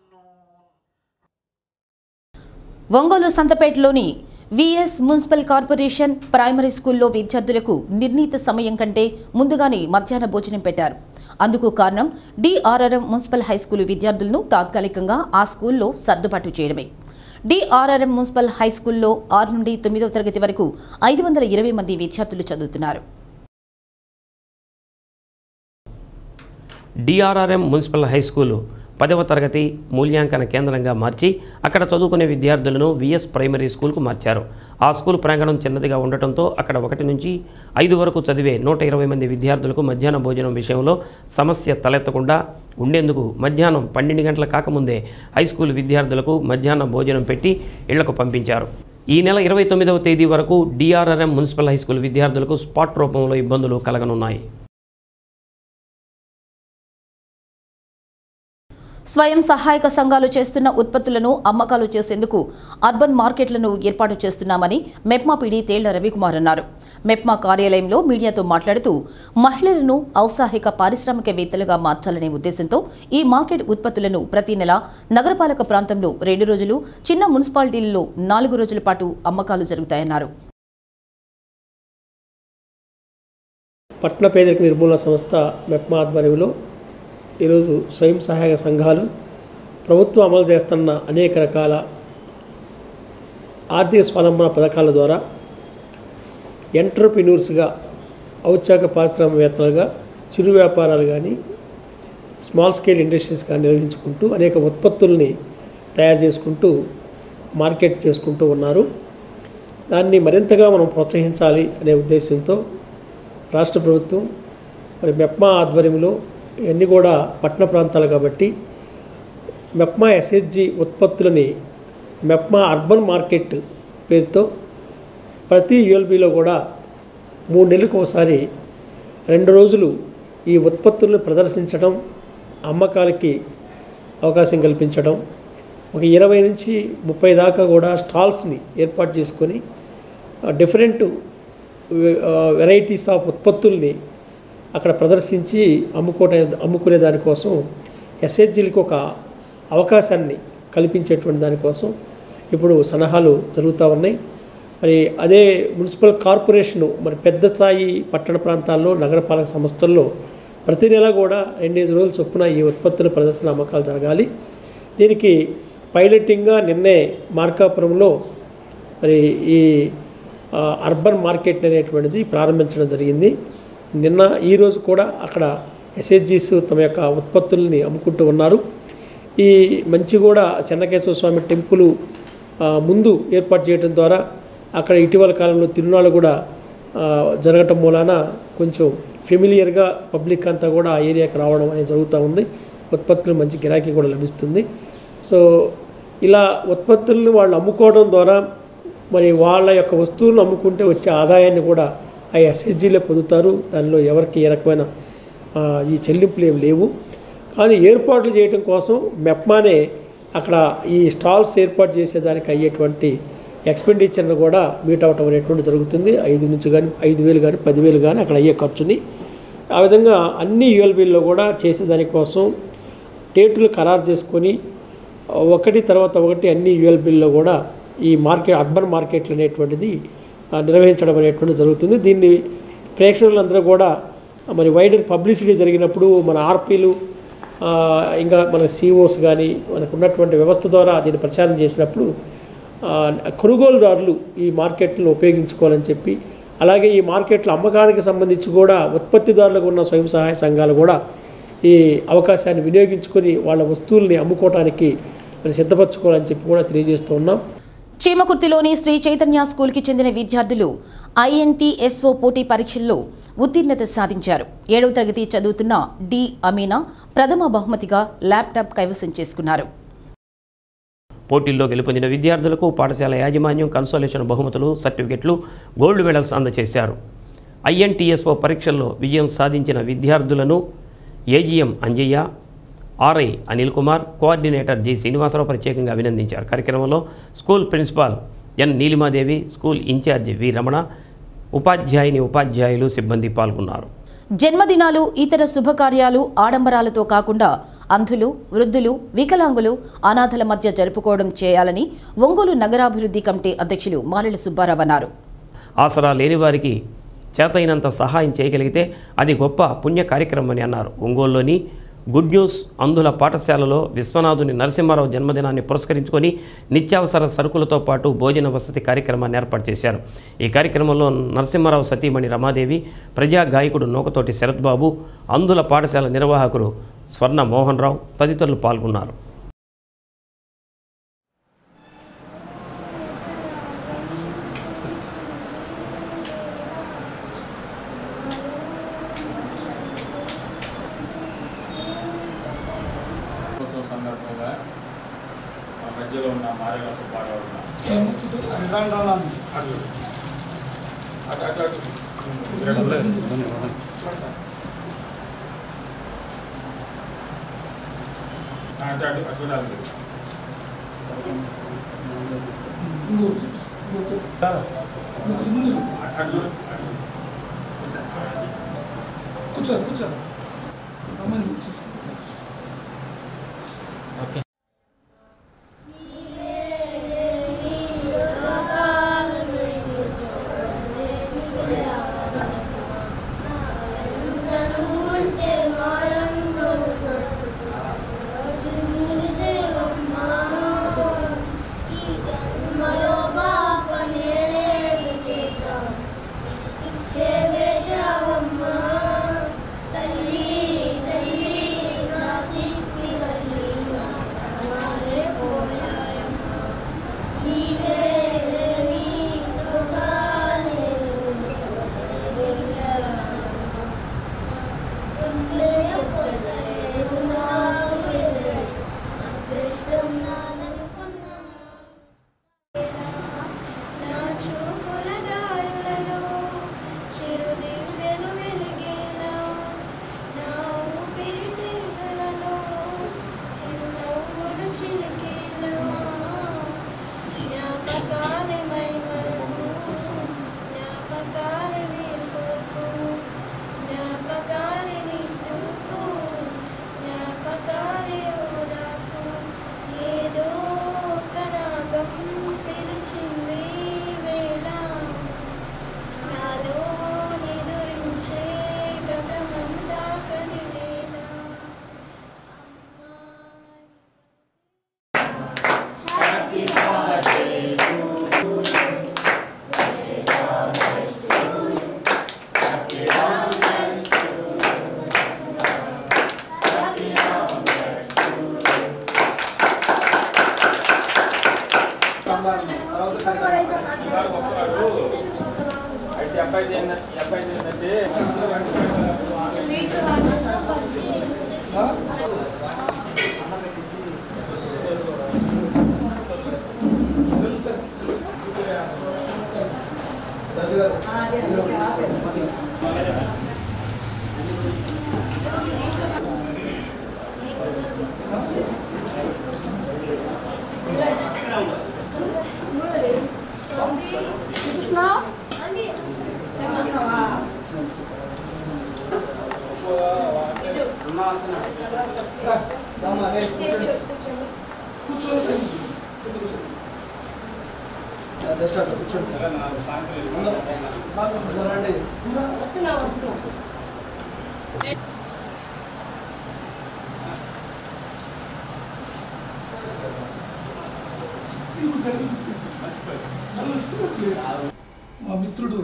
ఒంగోలు సంతపేటలోని విఎస్ మున్సిపల్ కార్పొరేషన్ ప్రైమరీ స్కూల్లో విద్యార్థులకు నిర్ణీత సమయం కంటే ముందుగానే మధ్యాహ్న భోజనం పెట్టారు అందుకు కారణం డిఆర్ఆర్ఎం మున్సిపల్ హైస్కూల్ విద్యార్థులను తాత్కాలికంగా ఆ స్కూల్లో సర్దుబాటు చేయడమే డిఆర్ఆర్ఎం మున్సిపల్ హైస్కూల్లో ఆరు నుండి తొమ్మిదవ తరగతి వరకు ఐదు వందల ఇరవై మంది విద్యార్థులు చదువుతున్నారు డిఆర్ఆర్ఎం మున్సిపల్ హై స్కూలు పదవ తరగతి మూల్యాంకన కేంద్రంగా మార్చి అక్కడ చదువుకునే విద్యార్థులను విఎస్ ప్రైమరీ స్కూల్కు మార్చారు ఆ స్కూల్ ప్రాంగణం చిన్నదిగా ఉండటంతో అక్కడ ఒకటి నుంచి ఐదు వరకు చదివే నూట ఇరవై మంది విద్యార్థులకు మధ్యాహ్న భోజనం విషయంలో సమస్య తలెత్తకుండా ఉండేందుకు మధ్యాహ్నం పన్నెండు గంటల కాకముందే హై స్కూల్ విద్యార్థులకు మధ్యాహ్న భోజనం పెట్టి ఇళ్లకు పంపించారు ఈ నెల ఇరవై తొమ్మిదవ తేదీ వరకు డిఆర్ఆర్ఎం మున్సిపల్ హై స్కూల్ విద్యార్థులకు స్పాట్ రూపంలో ఇబ్బందులు కలగనున్నాయి స్వయం సహాయక సంఘాలు చేస్తున్న ఉత్పత్తులను అమ్మకాలు చేసేందుకు అర్బన్ మార్కెట్లను ఏర్పాటు చేస్తున్నామని మెప్మా పీడీ తేళ్ల రవికుమార్ అన్నారు మెప్మా కార్యాలయంలో మీడియాతో మాట్లాడుతూ మహిళలను ఔత్సాహిక పారిశ్రామికవేత్తలుగా మార్చాలనే ఉద్దేశంతో ఈ మార్కెట్ ఉత్పత్తులను ప్రతి నెల నగరపాలక ప్రాంతంలో రెండు రోజులు చిన్న మున్సిపాలిటీలలో నాలుగు రోజుల పాటు అమ్మకాలు జరుగుతాయన్నారు పట్టణ పేదరిక నిర్మూలన సంస్థ మెప్మా ఆధ్వర్యంలో ఈరోజు స్వయం సహాయక సంఘాలు ప్రభుత్వం అమలు చేస్తున్న అనేక రకాల ఆర్థిక స్వావలంబన పథకాల ద్వారా ఎంటర్ప్రినూర్స్గా ఔత్సాహిక పారిశ్రామికవేత్తలుగా చిరు వ్యాపారాలు కానీ స్మాల్ స్కేల్ ఇండస్ట్రీస్ కానీ నిర్వహించుకుంటూ అనేక ఉత్పత్తుల్ని తయారు చేసుకుంటూ మార్కెట్ చేసుకుంటూ ఉన్నారు దాన్ని మరింతగా మనం ప్రోత్సహించాలి అనే ఉద్దేశంతో రాష్ట్ర ప్రభుత్వం మరి మెప్మా ఆధ్వర్యంలో ఇవన్నీ కూడా పట్టణ ప్రాంతాలు కాబట్టి మెప్మా ఎస్హెచ్జి ఉత్పత్తులని మెప్మా అర్బన్ మార్కెట్ పేరుతో ప్రతి యుఎల్బిలో కూడా మూడు నెలలకు ఒకసారి రెండు రోజులు ఈ ఉత్పత్తులను ప్రదర్శించడం అమ్మకాలకి అవకాశం కల్పించడం ఒక ఇరవై నుంచి ముప్పై దాకా కూడా స్టాల్స్ని ఏర్పాటు చేసుకొని డిఫరెంట్ వెరైటీస్ ఆఫ్ ఉత్పత్తుల్ని అక్కడ ప్రదర్శించి అమ్ముకోవటం అమ్ముకునే దానికోసం ఎస్హెచ్జీలకి ఒక అవకాశాన్ని కల్పించేటువంటి దానికోసం ఇప్పుడు సలహాలు జరుగుతూ ఉన్నాయి మరి అదే మున్సిపల్ కార్పొరేషను మరి పెద్ద స్థాయి పట్టణ ప్రాంతాల్లో నగరపాలక సంస్థల్లో ప్రతి నెల కూడా రెండేసి రోజులు చొప్పున ఈ ఉత్పత్తుల ప్రదర్శన అమ్మకాలు జరగాలి దీనికి పైలటింగ్గా నిన్నే మార్కాపురంలో మరి ఈ ఆ, అర్బన్ మార్కెట్ అనేటువంటిది ప్రారంభించడం జరిగింది నిన్న ఈరోజు కూడా అక్కడ ఎస్హెచ్జీస్ తమ యొక్క ఉత్పత్తుల్ని అమ్ముకుంటూ ఉన్నారు ఈ మంచి కూడా చెన్నకేశ్వర స్వామి టెంపుల్ ఆ, ముందు ఏర్పాటు చేయడం ద్వారా అక్కడ ఇటీవల కాలంలో తిరునాళ్ళు కూడా ఆ, జరగటం మూలాన కొంచెం ఫెమిలియర్గా పబ్లిక్ అంతా కూడా ఆ ఏరియాకి రావడం అనేది జరుగుతూ ఉంది ఉత్పత్తులు మంచి గిరాకీ కూడా లభిస్తుంది సో ఇలా ఉత్పత్తులను వాళ్ళు అమ్ముకోవడం ద్వారా మరి వాళ్ళ యొక్క వస్తువులను అమ్ముకుంటే వచ్చే ఆదాయాన్ని కూడా ఆ ఎస్హెచ్జీలో పొందుతారు దానిలో ఎవరికి ఏ రకమైన ఆ, ఈ చెల్లింపులు ఏమి లేవు కానీ ఏర్పాట్లు చేయడం కోసం మెప్మానే అక్కడ ఈ స్టాల్స్ ఏర్పాటు చేసేదానికి అయ్యేటువంటి ఎక్స్పెండిచర్ను కూడా మీట్ అవ్వటం అనేటువంటి జరుగుతుంది ఐదు నుంచి కానీ ఐదు వేలు కానీ పదివేలు కానీ అక్కడ అయ్యే ఖర్చుని ఆ విధంగా అన్ని యుఎల్బీల్లో కూడా చేసేదానికోసం డేట్లు ఖరారు చేసుకొని ఒకటి తర్వాత ఒకటి అన్ని యుఎల్బీల్లో కూడా ఈ మార్కెట్ అర్బన్ మార్కెట్లు అనేటువంటిది ఆ, నిర్వహించడం అనేటువంటిది జరుగుతుంది దీన్ని ప్రేక్షకులందరూ కూడా మరి వైడర్ పబ్లిసిటీ జరిగినప్పుడు మన ఆర్పీలు ఆ, ఇంకా మన సిఓస్ కానీ మనకు ఉన్నటువంటి వ్యవస్థ ద్వారా దీన్ని ప్రచారం చేసినప్పుడు ఆ, కొనుగోలుదారులు ఈ మార్కెట్లను ఉపయోగించుకోవాలని చెప్పి అలాగే ఈ మార్కెట్ల అమ్మకానికి సంబంధించి కూడా ఉత్పత్తిదారులకు ఉన్న స్వయం సహాయ సంఘాలు కూడా ఈ అవకాశాన్ని వినియోగించుకొని వాళ్ళ వస్తువుల్ని అమ్ముకోవడానికి మరి సిద్ధపరచుకోవాలని చెప్పి కూడా తెలియజేస్తూ ఉన్నాం చీమకుర్తిలోని శ్రీ చైతన్య స్కూల్కి చెందిన విద్యార్థులు ఐఎన్టీఎస్ఓ పోటీ పరీక్షల్లో ఉత్తీర్ణత సాధించారు ఏడవ తరగతి చదువుతున్న డి అమీనా ప్రథమ బహుమతిగా ల్యాప్టాప్ కైవసం చేసుకున్నారు పోటీల్లో గెలుపొందిన విద్యార్థులకు పాఠశాల యాజమాన్యం కన్సోలేషన్ బహుమతులు సర్టిఫికెట్లు గోల్డ్ మెడల్స్ అందజేశారు ఐఎన్టీఎస్ఓ పరీక్షల్లో విజయం సాధించిన విద్యార్థులను AGM Anjaiah RI Anil Kumar coordinator G Srinivasa Rao ప్రత్యేకంగా అభినందించారు కార్యక్రమంలో school principal N Neelima Devi school ఇన్ఛార్జి వి రమణ ఉపాధ్యాయుని ఉపాధ్యాయులు సిబ్బంది పాల్గొన్నారు జన్మదినాలు ఇతర శుభకార్యాలు ఆడంబరాలతో కాకుండా అంధులు వృద్ధులు వికలాంగులు అనాథల మధ్య జరుపుకోవడం చేయాలని ఒంగోలు నగరాభివృద్ధి కమిటీ అధ్యక్షులు మారెల సుబ్బారావు అన్నారు ఆసరా లేని వారికి చేతైనంత సహాయం చేయగలిగితే అది గొప్ప పుణ్య కార్యక్రమం అని అన్నారు ఒంగోలులోని గుడ్ న్యూస్ అందుల పాఠశాలలో విశ్వనాథుని నరసింహారావు జన్మదినాన్ని పురస్కరించుకొని నిత్యావసర సరుకులతో పాటు భోజన వసతి కార్యక్రమాన్ని ఏర్పాటు చేశారు ఈ కార్యక్రమంలో నరసింహారావు సతీమణి రమాదేవి ప్రజా గాయకుడు నూకతోటి శరత్ బాబు అందుల పాఠశాల నిర్వాహకుడు స్వర్ణ మోహన్ రావు తదితరులు పాల్గొన్నారు ఉత్సవం సందర్భంగా మా మధ్యలో ఉన్న మారేల సుబ్బారావు అటు అటు అటు అటు అటు అటు చూడాలి అటు చూడు కూర్చో కూర్చో అమ్మని కూర్చోసి నా చూపుల దారులలో చిరుదివ్వెలు వెలిగేలా నా ఊపిరి తీగలలో చిరునవ్వులు చిలికేలా జ్ఞాపకాలే మైమరుపు జ్ఞాపకాలే మేల్కొల్పు జ్ఞాపకాలే నిండుకు జ్ఞాపకాలే ఓదార్పు ఏదో ఒక రాగం పిలిచింది వేళ నాలో నిదురించే గతమంతా కదిలేలా అయితే అబ్బాయి ఏంటంటే ఈ అబ్బాయి ఏంటంటే జస్ట్ అట్లా కూర్చోండి రండి వస్తున్నా వస్తున్నా మా మిత్రుడు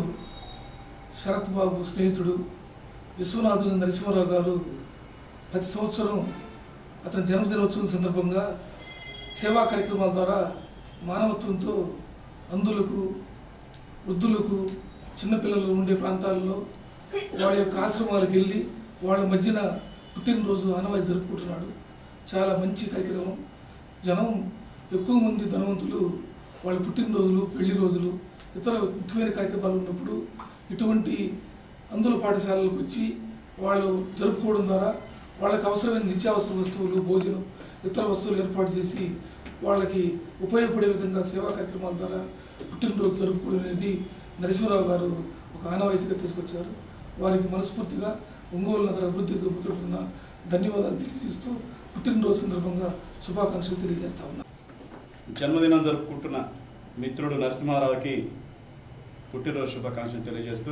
శరత్ బాబు స్నేహితుడు విశ్వనాథుని నరసింహారావు గారు ప్రతి సంవత్సరం అతని జన్మదినోత్సవం సందర్భంగా సేవా కార్యక్రమాల ద్వారా మానవత్వంతో అందులకు వృద్ధులకు చిన్నపిల్లలు ఉండే ప్రాంతాల్లో వాళ్ళ యొక్క ఆశ్రమాలకు వెళ్ళి వాళ్ళ మధ్యన పుట్టినరోజు ఆనవాయి జరుపుకుంటున్నాడు చాలా మంచి కార్యక్రమం జనం ఎక్కువ మంది ధనవంతులు వాళ్ళ పుట్టినరోజులు పెళ్లి రోజులు ఇతర ముఖ్యమైన కార్యక్రమాలు ఉన్నప్పుడు ఇటువంటి అందుల పాఠశాలలకు వచ్చి వాళ్ళు జరుపుకోవడం ద్వారా వాళ్ళకి అవసరమైన నిత్యావసర వస్తువులు భోజనం ఇతర వస్తువులు ఏర్పాటు చేసి వాళ్ళకి ఉపయోగపడే విధంగా సేవా కార్యక్రమాల ద్వారా పుట్టినరోజు జరుపుకోవడం అనేది నరసింహరావు గారు ఒక ఆనవాయితీగా తీసుకొచ్చారు వారికి మనస్ఫూర్తిగా ఒంగోలు నగర అభివృద్ధి ఉన్న ధన్యవాదాలు తెలియజేస్తూ పుట్టినరోజు సందర్భంగా శుభాకాంక్షలు తెలియజేస్తా ఉన్నాను జన్మదినం జరుపుకుంటున్న మిత్రుడు నరసింహారావుకి పుట్టినరోజు శుభాకాంక్షలు తెలియజేస్తూ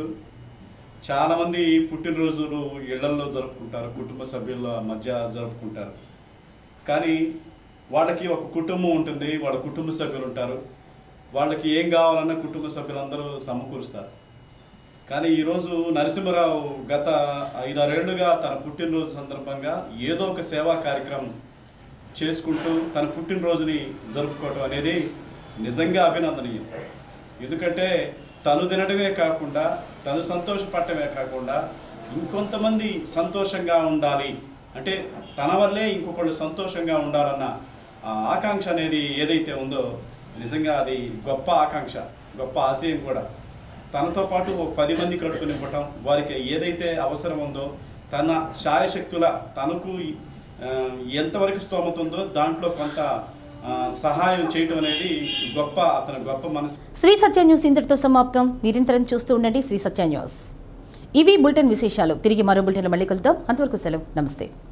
చాలామంది పుట్టినరోజులు ఇళ్లల్లో జరుపుకుంటారు కుటుంబ సభ్యుల మధ్య జరుపుకుంటారు కానీ వాళ్ళకి ఒక కుటుంబం ఉంటుంది వాళ్ళ కుటుంబ సభ్యులు ఉంటారు వాళ్ళకి ఏం కావాలన్నా కుటుంబ సభ్యులందరూ సమకూరుస్తారు కానీ ఈరోజు నరసింహరావు గత ఐదారేళ్లుగా తన పుట్టినరోజు సందర్భంగా ఏదో ఒక సేవా కార్యక్రమం చేసుకుంటూ తన పుట్టినరోజుని జరుపుకోవటం అనేది నిజంగా అభినందనీయం ఎందుకంటే తను తినడమే కాకుండా తను సంతోషపడటమే కాకుండా ఇంకొంతమంది సంతోషంగా ఉండాలి అంటే తన వల్లే ఇంకొకళ్ళు సంతోషంగా ఉండాలన్న ఆ ఆకాంక్ష అనేది ఏదైతే ఉందో నిజంగా అది గొప్ప ఆకాంక్ష గొప్ప ఆశయం కూడా తనతో పాటు ఒక పది మంది కడుపు నింపటం వారికి ఏదైతే అవసరం ఉందో తన శాయశక్తుల తనకు ఆ, ఎంతవరకు స్తోమత ఉందో దాంట్లో కొంత ఆ, సహాయం చేయటం అనేది గొప్ప అతని గొప్ప మనసు శ్రీ సత్య న్యూస్ ఇంతటితో సమాప్తం నిరంతరం చూస్తూ ఉండండి శ్రీ సత్య న్యూస్ ఇవి బులెటిన్ విశేషాలు తిరిగి మరో బులెటిన్ మళ్ళీ కలుద్దాం అంతవరకు సెలవు నమస్తే